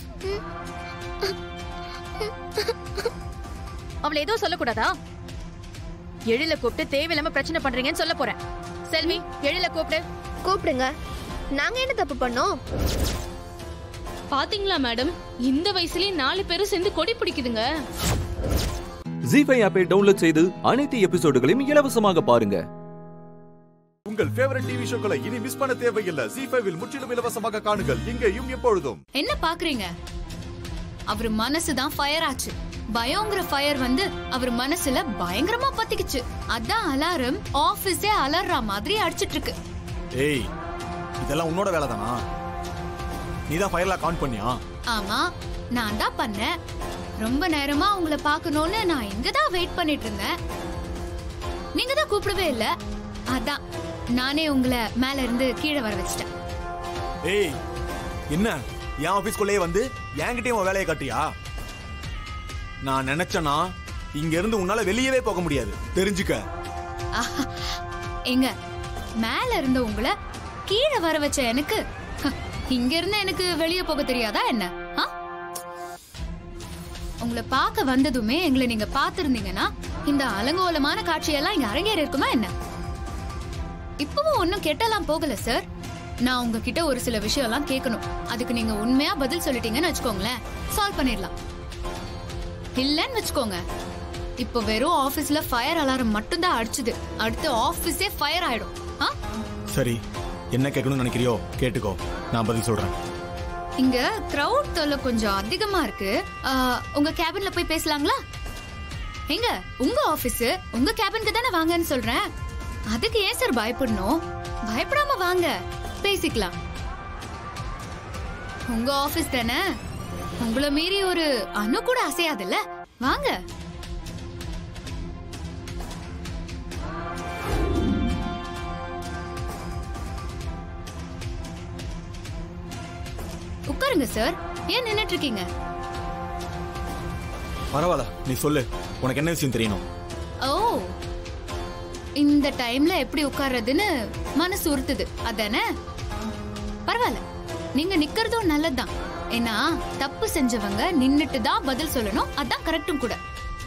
அவளை எதுவும் சொல்லக்கூடாதா எழில கூப்பிட்டு தேவையில்லாம பிரச்சனை பண்றீங்கன்னு சொல்ல போறேன் செல்வி எழில கூப்பிடு கூப்பிடுங்க நாங்க என்ன தப்பு பண்ணோம் பாத்தீங்களா மேடம் இந்த வயசுலயே நாலு பேரும் சேர்ந்து கொடி பிடிக்குதுங்க ஜி ஃபைவ் ஆப்பை டவுன்லோட் செய்து அனைத்து எபிசோடுகளையும் இலவசமாக பாருங்க உங்கள் ஃபேவரட் டிவி ஷோக்களை இனி மிஸ் பண்ண தேவையில்லை ஜி ஃபைவில் முற்றிலும் இலவசமாக காணுங்கள் இங்கேயும் எப்பொழுதும் என்ன பாக்குறீங்க அவர் மனசுதான் ஃபயர் ஆச்சு பயங்கர ஃபயர் வந்து அவர் மனசுல பயங்கரமா பத்திக்குச்சு அதான் அலாரம் ஆபீஸே அலர்ற மாதிரி அடிச்சிட்டு இருக்கு ஏய் இதெல்லாம் உன்னோட வேலை தானா நீ தான் ஃபயர்லாம் கவுண்ட் பண்ணியா ஆமா நான் தான் பண்ணேன் ரொம்ப நேரமா உங்களை பார்க்கணும்னு நான் இங்க தான் வெயிட் பண்ணிட்டு இருந்தேன் நீங்க தான் கூப்பிடவே இல்ல அதான் நானே உங்களை மேல இருந்து கீழே வர வச்சிட்டேன் ஏய் என்ன என் ஆபீஸ்க்குள்ளேயே வந்து என்கிட்டயும் உன் வேலையை காட்டியா நான் நினைச்சனா இங்க இருந்து உன்னால வெளியவே போக முடியாது தெரிஞ்சுக்க ஆஹா, எங்க மேல இருந்த உங்களை கீழே வர வச்ச எனக்கு ஹ, இங்க இருந்து எனக்கு வெளியே போக தெரியாதா என்ன ஆ? உங்களை பார்க்க வந்ததுமே எங்களை நீங்க பார்த்திருந்தீங்கன்னா இந்த அலங்கோலமான காட்சியெல்லாம் இங்க அரங்கேறி இருக்குமா என்ன இப்பவும் ஒன்னும் கெட்டலாம் போகல சார் நான் உங்ககிட்ட ஒரு சில விஷயம்லாம் கேட்கணும் அதுக்கு நீங்க உண்மையா பதில் சொல்லிட்டீங்கன்னு வச்சுக்கோங்களேன் சால்வ் பண்ணிடலாம் இல்லன்னு வச்சுக்கோங்க இப்போ வெறும் ஆபீஸ்ல ஃபயர் அலாரம் மட்டும் தான் அடிச்சுது அடுத்து ஆபீஸே ஃபயர் ஆயிடும் ஆ? சரி என்ன கேட்கணும்னு நினைக்கிறியோ கேட்டுக்கோ நான் பதில் சொல்றேன் இங்க கிரவுட் தொல்லை கொஞ்சம் அதிகமா இருக்கு ஆ, உங்க கேபின்ல போய் பேசலாங்களா எங்க உங்க ஆபீஸ் உங்க கேபினுக்கு தானே வாங்கன்னு சொல்றேன் அதுக்கு ஏன் சார் பயப்படணும் பயப்படாம வாங்க பேசிக்கலாம் உங்க ஆபீஸ் தானே உங்களை மீறி ஒரு அணு கூட அசையாதுல்ல வாங்க உட்காருங்க சார் ஏன் நின்னுட்டு இருக்கீங்க பரவாயில்ல நீ சொல்லு உனக்கு என்ன விஷயம் தெரியணும் ஓ இந்த டைம்ல எப்படி உட்கார்றதுன்னு மனசு உறுத்துது அதானே பரவாயில்ல நீங்க நிக்கிறதும் நல்லதுதான் ஏன்னா தப்பு செஞ்சவங்க நின்னுட்டு தான் பதில் சொல்லணும் அதான் கரெக்டும் கூட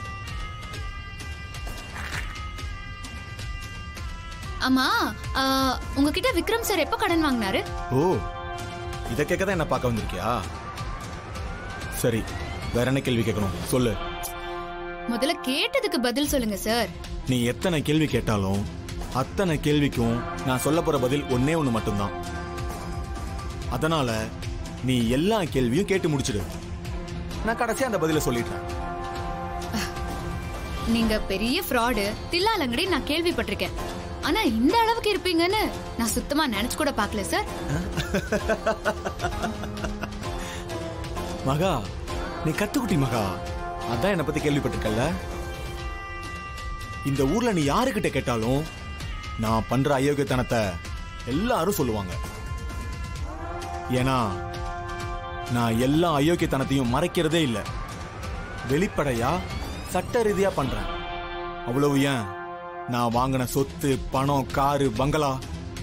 ஆமா ஆ, உங்ககிட்ட விக்ரம் சார் எப்ப கடன் வாங்கினாரு ஓ இதை கேட்க தான் என்ன பார்க்க வந்திருக்கியா சரி வேற என்ன கேள்வி கேட்கணும் சொல்லு முதல்ல கேட்டதுக்கு பதில் சொல்லுங்க சார் நீ எத்தனை கேள்வி கேட்டாலும் அத்தனை கேள்விக்கும் நான் சொல்ல போற பதில் ஒன்னே ஒண்ணு மட்டும்தான் அதனால நீ எல்லா கேள்வியும் கேட்டு முடிச்சிடு நான் கடைசியா அந்த பதில சொல்லிடுறேன் நீங்க பெரிய ஃப்ராடு தில்லாலங்கடி நான் கேள்விப்பட்டிருக்கேன் ஆனா இந்த அளவுக்கு இருப்பீங்கன்னு நான் சுத்தமா நினைச்சு கூட பார்க்கல சார் மகா நீ கத்துக்குட்டி மகா அதான் என்னை பத்தி கேள்விப்பட்டிருக்கல்ல இந்த ஊர்ல நீ யாருக்கிட்ட கேட்டாலும் நான் பண்ற அயோக்கியத்தனத்தை எல்லாரும் சொல்லுவாங்க ஏன்னா நான் எல்லா அயோக்கியத்தனத்தையும் மறைக்கிறதே இல்லை வெளிப்படையா சட்ட ரீதியா பண்றேன் அவ்வளவு ஏன் நான் வாங்கின சொத்து பணம் காரு பங்களா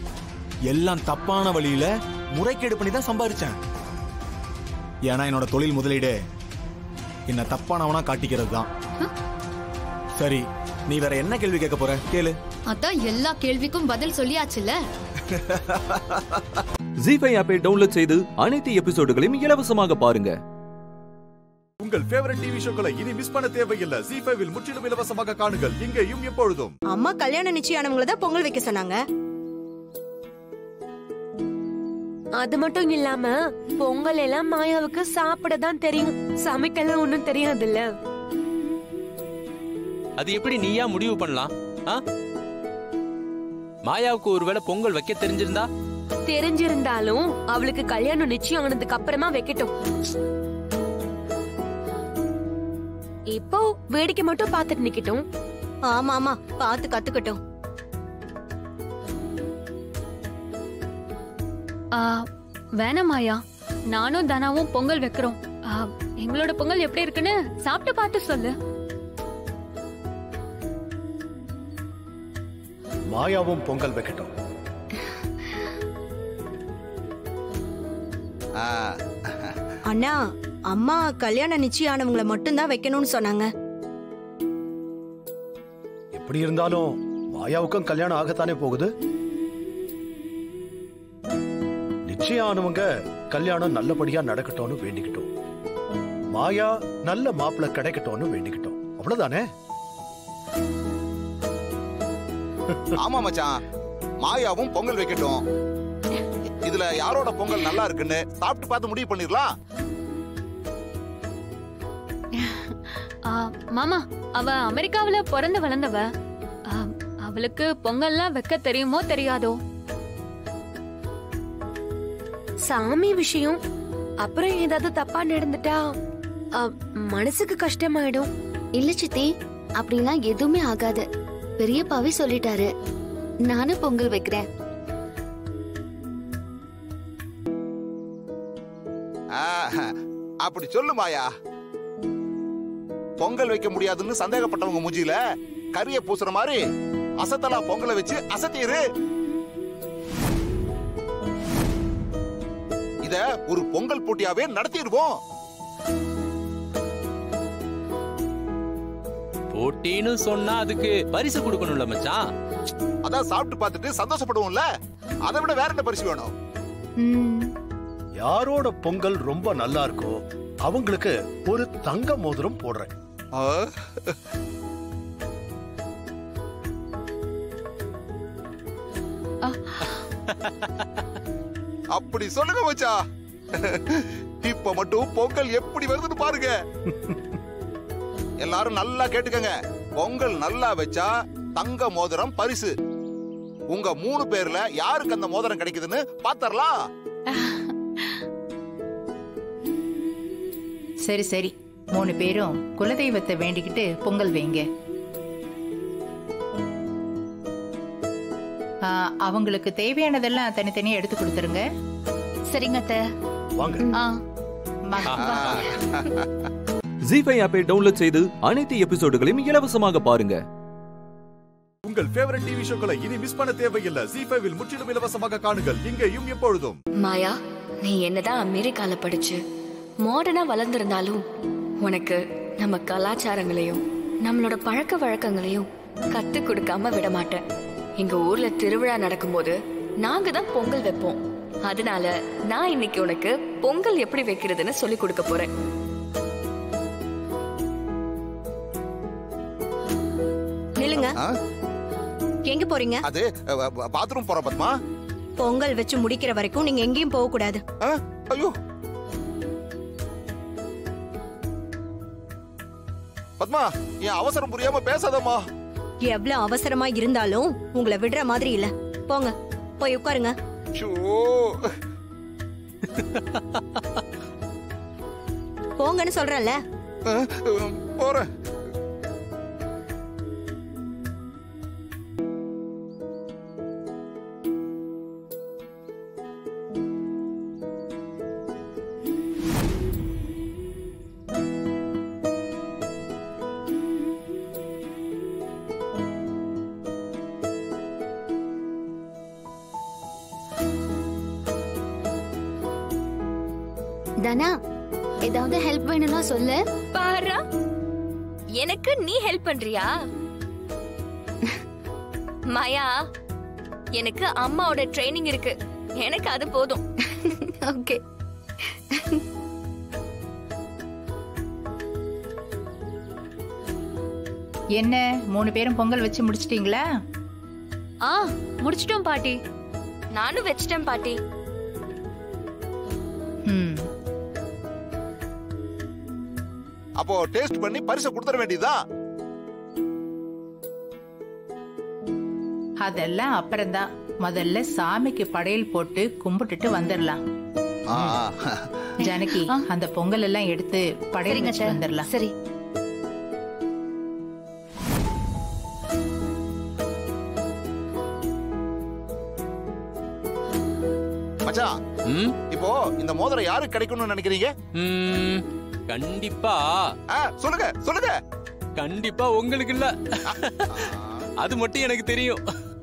எல்லாம் தப்பான வழியில முறைகேடு பண்ணி தான் சம்பாரிச்சேன் ஏன்னா என்னோட தொழில் முதலீடு என்ன தப்பானவனா காட்டிக்கிறது தான் சரி நீ வேற என்ன கேள்வி கேட்க போற கேளு அதான் எல்லா கேள்விக்கும் பதில் சொல்லியாச்சுல ஜி ஃபைவ் ஆப்பை டவுன்லோட் செய்து அனைத்து எபிசோடுகளையும் இலவசமாக பாருங்க உங்கள் ஃபேவரட் டிவி ஷோக்களை இனி மிஸ் பண்ண தேவையில்லை ஜி ஃபைவில் முற்றிலும் இலவசமாக காணுங்கள் இங்கேயும் எப்பொழுதும் அம்மா கல்யாண நிச்சயானவங்கள தான் பொங்கல் வைக்க சொன்னாங்க அது மட்டும் இல்லாம பொங்கல் எல்லாம் மாயாவுக்கு சாப்பிட தான் தெரியும் சமைக்கலாம் ஒண்ணும் தெரியாதுல்ல அது எப்படி நீயா முடிவு பண்ணலாம் ஆ? மாயாவுக்கு ஒருவேளை பொங்கல் வைக்க தெரிஞ்சிருந்தா தெரிஞ்சிருந்தாலும் அவளுக்கு கல்யாணம் நிச்சயம் ஆனதுக்கு அப்புறமா வைக்கட்டும் இப்போ வேடிக்கை மட்டும் பார்த்துட்டு நிக்கட்டும் ஆமா ஆமா பார்த்து கத்துக்கட்டும் ஆ, வேணாம் மாயா நானும் தனாவும் பொங்கல் வைக்கிறோம் ஆ, எங்களோட பொங்கல் எப்படி இருக்குன்னு சாப்பிட்டு பார்த்து சொல்லு மாயாவும் பொங்கல் வைக்கட்டும் அண்ணா அம்மா கல்யாண நிச்சயானவங்கள மட்டும்தான் வைக்கணும்னு சொன்னாங்க எப்படி இருந்தாலும் மாயாவுக்கும் கல்யாணம் ஆகத்தானே போகுது நிச்சயம் ஆனவங்க கல்யாணம் நல்லபடியா நடக்கட்டும்னு வேண்டிக்கிட்டோம் மாயா நல்ல மாப்பிள்ளை கிடைக்கட்டும்னு வேண்டிக்கிட்டோம் அவ்வளவுதானே ஆமா மச்சான் மாயாவும் பொங்கல் வைக்கட்டும் இதுல யாரோட பொங்கல் நல்லா இருக்குன்னு சாப்பிட்டு பார்த்து முடிவு பண்ணிடலாம் ஆ, மாமா அவ அமெரிக்காவுல பிறந்து வளர்ந்தவ ஆ, அவளுக்கு பொங்கல்லாம் வைக்க தெரியுமோ தெரியாதோ சாமி விஷயம் அப்புறம் ஏதாவது தப்பா நடந்துட்டா அ, மனசுக்கு கஷ்டமாயிடும் இல்ல சித்தி அப்படிலாம் எதுவுமே ஆகாது பெரியப்பாவே சொல்லிட்டாரு நானும் பொங்கல் வைக்கிறேன் ஆ, அப்படி சொல்லு மாயா பொங்கல் வைக்க முடியாதுன்னு சந்தேகப்பட்டவங்க மூஞ்சில கரிய பூசுற மாதிரி அசத்தலா பொங்கலை வச்சு அசத்திரு இத ஒரு பொங்கல் போட்டியாவே நடத்திடுவோம் போட்டின்னு சொன்னா அதுக்கு பரிசு கொடுக்கணும்ல மச்சான் அதான் சாப்பிட்டு பார்த்துட்டு சந்தோஷப்படுவோம்ல அதை விட வேற என்ன பரிசு வேணும் யாரோட பொங்கல் ரொம்ப நல்லா இருக்கோ அவங்களுக்கு ஒரு தங்க மோதிரம் போடுறேன் அப்படி சொல்லுங்க மச்சா இப்ப மட்டும் பொங்கல் எப்படி வருதுன்னு பாருங்க எல்லாரும் நல்லா கேட்டுக்கங்க பொங்கல் நல்லா வச்சா தங்க மோதிரம் பரிசு உங்க மூணு பேர்ல யாருக்கு அந்த மோதிரம் கிடைக்குதுன்னு பாத்தரலாம் சரி சரி மூணு பேரும் குலதெய்வத்தை வேண்டிக்கிட்டு பொங்கல் வைங்க ஆ, அவங்களுக்கு தேவையானதெல்லாம் தனித்தனியா எடுத்து கொடுத்துருங்க சரிங்க அத்தை வாங்க ஆ ஜி ஃபைவ் ஆப்பை டவுன்லோட் செய்து அனைத்து எபிசோடுகளையும் இலவசமாக பாருங்க உங்கள் ஃபேவரட் டிவி ஷோக்களை இனி மிஸ் பண்ண தேவையில்லை ஜி ஃபைவில் முற்றிலும் இலவசமாக காணுங்கள் இங்கேயும் எப்பொழுதும் மாயா நீ என்னதான் அமெரிக்கால படிச்சு மாடர்னா வளர்ந்திருந்தாலும் உனக்கு நம்ம கலாச்சாரங்களையும் நம்மளோட பழக்க வழக்கங்களையும் கத்து கொடுக்காம விட மாட்டேன் எங்க ஊர்ல திருவிழா நடக்கும்போது நாங்க தான் பொங்கல் வைப்போம் அதனால நான் இன்னைக்கு உனக்கு பொங்கல் எப்படி வைக்கிறதுன்னு சொல்லி கொடுக்க போறேன் நில்லுங்க ஆ? எங்க போறீங்க அது பாத்ரூம் போற பத்மா பொங்கல் வச்சு முடிக்கிற வரைக்கும் நீங்க எங்கேயும் போக கூடாது ஐயோ பத்மா என் அவசரம் புரியாம பேசாதம்மா எவ்வளவு அவசரமா இருந்தாலும் உங்களை விடுற மாதிரி இல்ல போங்க போய் உட்காருங்க ஷோ போங்கன்னு சொல்றேன்ல போறேன் தனா ஏதாவது ஹெல்ப் வேணும்னா சொல்லு பாரா எனக்கு நீ ஹெல்ப் பண்றியா மாயா எனக்கு அம்மாவோட ட்ரைனிங் இருக்கு எனக்கு அது போதும் ஓகே என்ன மூணு பேரும் பொங்கல் வச்சு முடிச்சிட்டீங்களா ஆ முடிச்சிட்டோம் பாட்டி நானும் வச்சிட்டேன் பாட்டி ம் அப்போ டேஸ்ட் பண்ணி பரிசை கொடுத்துட வேண்டியதுதான் அதெல்லாம் அப்புறம்தான் முதல்ல சாமிக்கு படையல் போட்டு கும்பிட்டுட்டு வந்துடலாம் ஜானகி அந்த பொங்கல் எல்லாம் எடுத்து படையல் சரிங்க வச்சு அத்தை. வந்துடலாம் சரி மச்சான் இப்போ இந்த மோதிரம் யாருக்கு கிடைக்கும்னு நினைக்கிறீங்க ம், கண்டிப்பா சொல்லுங்க சொல்லுங்க கண்டிப்பா உங்களுக்கு இல்ல அது மட்டும் எனக்கு தெரியும்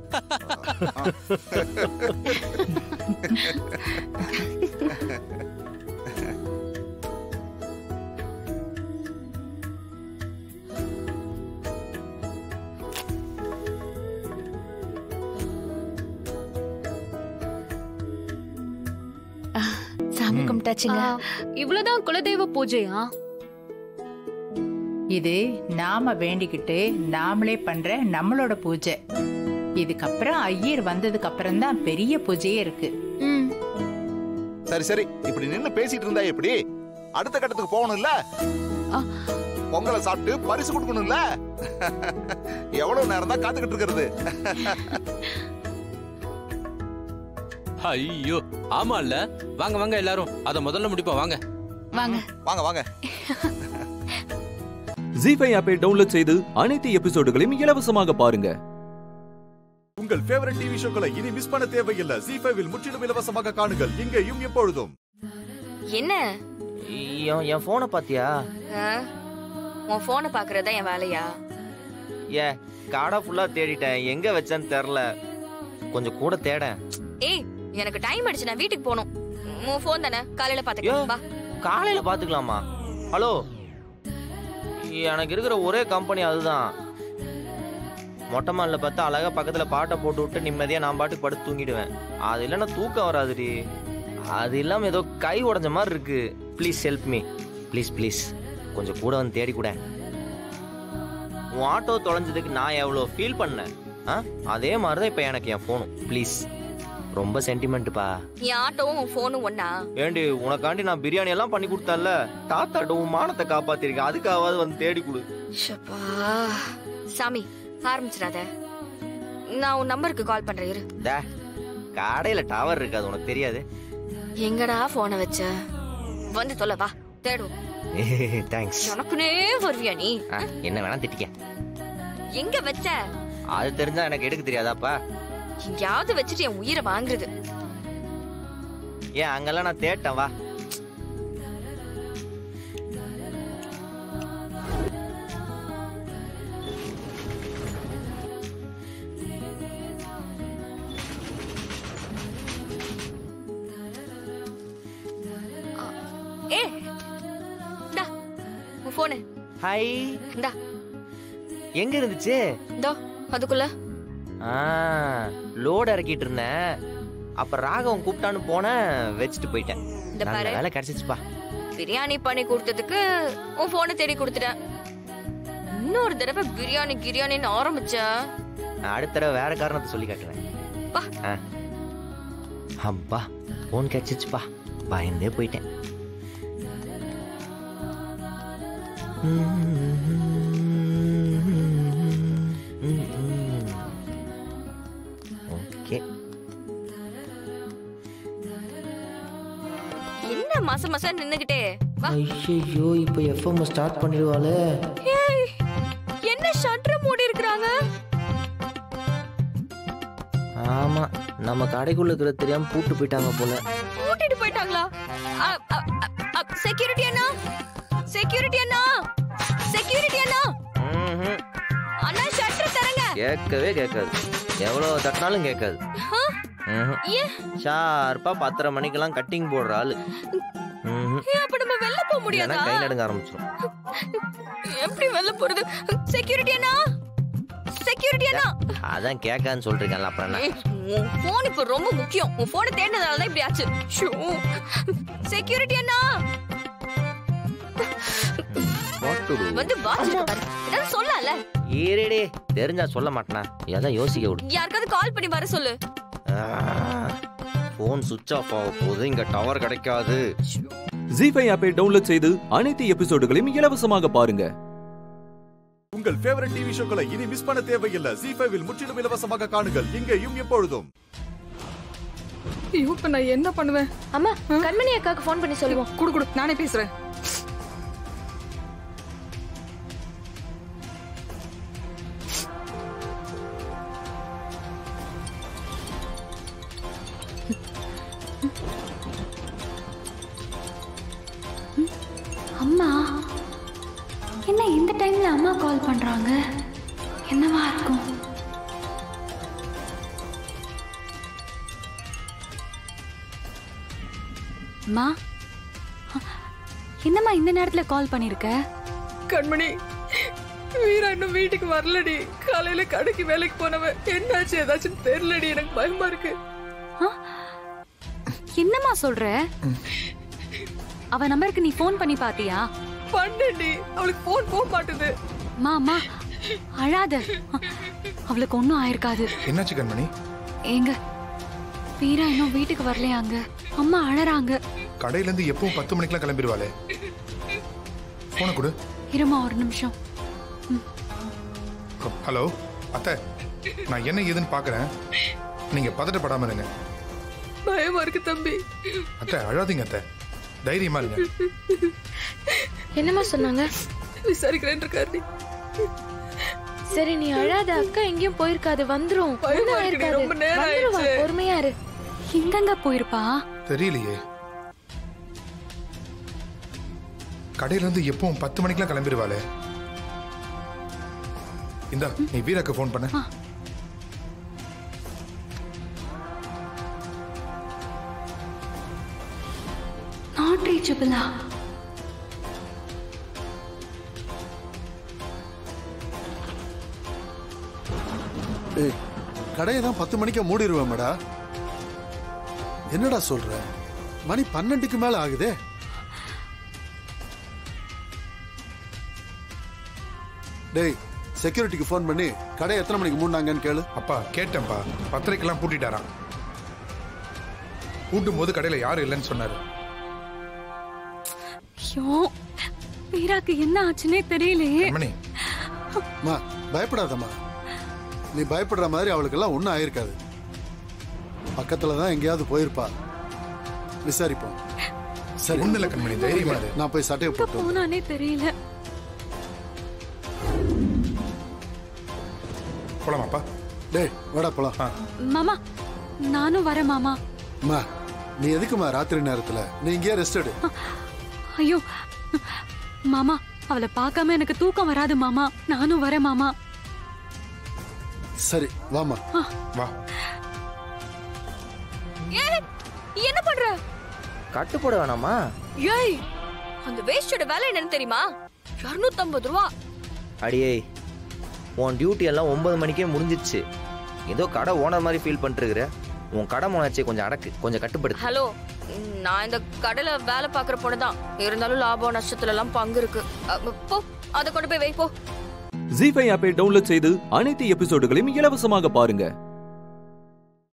சாமி கும்பிட்டாச்சுங்க இவ்வளவுதான் குலதெய்வ பூஜையா இது நாம வேண்டிக்கிட்டு நாமளே பண்ற நம்மளோட பூஜை இதுக்கப்புறம் ஐயர் வந்ததுக்கு அப்புறம் தான் பெரிய பூஜையே இருக்கு சரி சரி இப்படி நின்னு பேசிட்டு இருந்தா எப்படி அடுத்த கட்டத்துக்கு போகணும்ல பொங்கலை சாப்பிட்டு பரிசு கொடுக்கணும்ல எவ்வளவு நேரம் தான் காத்துக்கிட்டு இருக்கிறது ஐயோ ஆமா இல்ல வாங்க வாங்க எல்லாரும் அத முதல்ல முடிப்போம் வாங்க வாங்க வாங்க வாங்க ஜி ஃபைவ் ஆப்பை டவுன்லோட் செய்து அனைத்து எபிசோடுகளையும் இலவசமாக பாருங்க உங்கள் ஃபேவரட் டிவி ஷோக்களை இனி மிஸ் பண்ண தேவையில்லை ஜி ஃபைவில் முற்றிலும் இலவசமாக காணுங்கள் இங்கேயும் எப்பொழுதும் என்ன என் என் போனை பாத்தியா ஆ? உன் போனை பாக்குறதா என் வேலையா ஏ காடை ஃபுல்லா தேடிட்டேன் எங்க வச்சேன்னு தெரில கொஞ்சம் கூட தேடேன் ஏய் எனக்கு டைம் ஆயிடுச்சு நான் வீட்டுக்கு போகணும் உன் போன் தானே காலையில பாத்துக்கலாம் வா காலையில பாத்துக்கலாமா ஹலோ எனக்கு இருக்கிற ஒரே கம்பெனி அதுதான் மொட்டை மாலில் பார்த்தா அழகா பக்கத்துல பாட்டை போட்டு விட்டு நிம்மதியா நான் பாட்டுக்கு படுத்து தூங்கிடுவேன் அது இல்லைன்னா தூக்கம் வராதுடி அது இல்லாம ஏதோ கை உடைஞ்ச மாதிரி இருக்கு please help me please please கொஞ்சம் கூட வந்து தேடி கூட உன் ஆட்டோ தொலைஞ்சதுக்கு நான் எவ்வளோ ஃபீல் பண்ணேன் ஆ அதே மாதிரி தான் இப்போ எனக்கு என் ஃபோனும் ப்ளீஸ் ரொம்ப சென்டிமெண்ட்டுப்பா என் ஆட்டோவும் உன் போனும் ஒன்னா ஏண்டி உனக்காண்டி நான் பிரியாணி எல்லாம் பண்ணி கொடுத்தேன்ல தாத்தாட்ட உன் மானத்தை காப்பாத்திருக்கேன் அதுக்காவது வந்து தேடி கொடு ஷப்பா சாமி ஆரம்பிச்சிடாத நான் உன் நம்பருக்கு கால் பண்றேன் இரு டே கடையில டவர் இருக்காது உனக்கு தெரியாது எங்கடா போனை வச்ச வந்து தொலை வா தேடும் தேங்க்ஸ் எனக்குனே வருவியா நீ என்ன வேணா திட்டிக்க எங்க வச்ச அது தெரிஞ்சா எனக்கு எடுக்க தெரியாதாப்பா எங்கேயாவது வச்சுட்டு என் உயிரை வாங்குறது ஏன் அங்கெல்லாம் நான் தேட்டேன் வா ஏ இந்தா உன் போனு ஹாய் இந்தா எங்க இருந்துச்சு இந்தோ அதுக்குள்ள ஆ லோட் இறக்கிட்டு இருந்தேன் அப்ப ராகவன் கூப்பிட்டான்னு போனேன் வச்சுட்டு போயிட்டேன் இந்த நல்ல பாரு. வேலை கிடைச்சிச்சுப்பா பிரியாணி பண்ணி கொடுத்ததுக்கு உன் போனை தேடி கொடுத்துட்டேன் இன்னொரு தடவை பிரியாணி கிரியாணின்னு ஆரம்பிச்சா நான் அடுத்த தடவை வேற காரணத்தை சொல்லி காட்டுறேன் வா. ஆ. அப்பா போன் கிடைச்சிச்சுப்பா பயந்தே போயிட்டேன் ஓகே என்ன மாசம் மாசம் நின்னுகிட்டே வா ஐயோ இப்போ எஃப்எம் ஸ்டார்ட் பண்ணிடுவாளே ஏய், என்ன ஷட்டர் மூடி இருக்கிறாங்க ஆமா நம்ம கடைக்குள்ள இருக்கிற தெரியாம பூட்டு போயிட்டாங்க போல கூட்டிட்டு போயிட்டாங்களா செக்யூரிட்டி அண்ணா செக்யூரிட்டி அண்ணா செக்யூரிட்டி அண்ணா ம்ஹும். அண்ணா ஷட்டர் தரங்க கேட்கவே கேட்காது எவ்வளவு தட்டினாலும் கேட்காது ஆ? ம்ஹும். ஏன் ஷார்ப்பா பத்தரை மணிக்கெல்லாம் கட்டிங் போடுற ஆளு ம்ஹும். ஏன் அப்ப நம்ம வெளில போக இல்லைன்னா முடியாதா கை நடுங்க ஆரம்பிச்சிடும் எப்படி வெளில போறது செக்யூரிட்டி அண்ணா செக்யூரிட்டி அண்ணா அதான் கேட்கான்னு சொல்றீங்கல்ல அப்புறம் என்ன உன் போன் இப்ப ரொம்ப முக்கியம் உன் போனை தேடினதால தான் இப்படி ஆச்சு செக்யூரிட்டி அண்ணா வந்து வாட்ச் பாரு ஏதாவது சொல்லல ஈரேடே தெரிஞ்சா சொல்ல மாட்டேனா எல்லாம் யோசிக்க விடு யாருக்காவது கால் பண்ணி வர சொல்லு ஃபோன் சுவிட்ச் ஆஃப் ஆக போகுது இங்க டவர் கிடைக்காது ஜி ஃபைவ் ஆப்பை டவுன்லோட் செய்து அனைத்து எபிசோடுகளையும் இலவசமாக பாருங்க உங்கள் ஃபேவரட் டிவி ஷோக்களை இனி மிஸ் பண்ண தேவையில்லை ஜி ஃபைவில் முற்றிலும் இலவசமாக காணுங்கள் இங்கேயும் எப்பொழுதும் ஐயோ இப்ப நான் என்ன பண்ணுவேன் அம்மா கண்மணி அக்காக்கு ஃபோன் பண்ணி சொல்லுவோம் குடு குடு நானே பேசுறேன் அம்மா என்ன இந்த டைம்ல அம்மா கால் பண்றாங்க என்னவா இருக்கும் மா என்னம்மா இந்த நேரத்துல கால் பண்ணிருக்க கண்மணி வீரா இன்னும் வீட்டுக்கு வரலடி காலையில கடைக்கு வேலைக்கு போனவன் என்னாச்சு ஏதாச்சும் தெரியலடி எனக்கு பயமா இருக்கு என்னம்மா சொல்ற அவ நம்பருக்கு நீ ஃபோன் பண்ணி பாத்தியா பண்ணடி அவளுக்கு போன் போக மாட்டுது மாமா அழாத அவளுக்கு ஒண்ணும் ஆயிருக்காது என்னாச்சு கண்மணி ஏங்க வீரா இன்னும் வீட்டுக்கு வரலையாங்க அம்மா அழறாங்க கடையில இருந்து எப்பவும் பத்து மணிக்கெல்லாம் கிளம்பிடுவாளே போன கொடு இருமா ஒரு நிமிஷம் ஹலோ அத்தை நான் என்ன ஏதுன்னு பாக்குறேன் நீங்க பதட்டப்படாம இருங்க பயமா இருக்கு தம்பி அத்தை அழாதீங்க அத்தை தைரியமா இருங்க என்னம்மா சொன்னாங்க விசாரிக்கிறேன் இருக்காரு சரி நீ அழாத அக்கா எங்கேயும் போயிருக்காது வந்துரும் பயமா ஒண்ணும் இருக்குடி, ஆயிருக்காது. ரொம்ப நேரம் வந்துருவா, ஆயிடுச்சு. பொறுமையா இரு எங்கங்க போயிருப்பா தெரியலையே கடையில இருந்து எப்பவும் பத்து மணிக்கெல்லாம் கிளம்பிடுவாளே இந்தா நீ வீராக்கு ஃபோன் பண்ண நாட் ரீச்சபிளா ஏய் கடையை தான் பத்து மணிக்கு மூடிடுவேன் மேடா என்னடா சொல்ற மணி பன்னெண்டுக்கு மேல ஆகுதே டேய் செக்யூரிட்டிக்கு ஃபோன் பண்ணி கடை எத்தனை மணிக்கு மூடினாங்கன்னு கேளு அப்பா கேட்டேன்ப்பா பத்திரிக்கைலாம் பூட்டிட்டாராம் பூட்டும் போது கடையில யாரும் இல்லைன்னு சொன்னாரு ஐயோ வீராக்கு என்ன ஆச்சுன்னே தெரியலையே மணி அம்மா பயப்படாதம்மா நீ பயப்படுற மாதிரி அவளுக்கெல்லாம் ஒன்றும் ஆயிருக்காது பக்கத்துல தான் எங்கேயாவது போயிருப்பா விசாரிப்போம் சரி ஒண்ணும் இல்ல கண்மணி, தைரியமா இரு. நான் போய் சட்டையை எங்க போட்டு வரேன். போனானே தெரியல போலாமாப்பா டேய் வாடா போலாம் மாமா நானும் வரேன் மாமா அம்மா நீ எதுக்குமா ராத்திரி நேரத்துல நீ இங்கேயே ரெஸ்ட் எடு ஐயோ மாமா அவளை பார்க்காம எனக்கு தூக்கம் வராது மாமா நானும் வரேன் மாமா சரி வாமா வா ஏய் என்ன பண்ற கட்டு போட வேணாமா ஏய் அந்த வேஸ்டோட வேலை என்னன்னு தெரியுமா 250 ரூபா அடியே உன் டியூட்டி எல்லாம் ஒன்பது மணிக்கே முடிஞ்சிச்சு ஏதோ கடை ஓனர் மாதிரி ஃபீல் பண்ணிருக்கிற உன் கடை மோனாச்சே கொஞ்சம் அடக்கு கொஞ்சம் கட்டுப்படுத்து ஹலோ நான் இந்த கடையில வேலை பாக்குற பொண்ணு தான் இருந்தாலும் லாபம் நஷ்டத்துல எல்லாம் பங்கு இருக்கு அ, போ அதை கொண்டு போய் வை போ ஜி ஃபைவ் ஆப்பை டவுன்லோட் செய்து அனைத்து எபிசோடுகளையும் இலவசமாக பாருங்க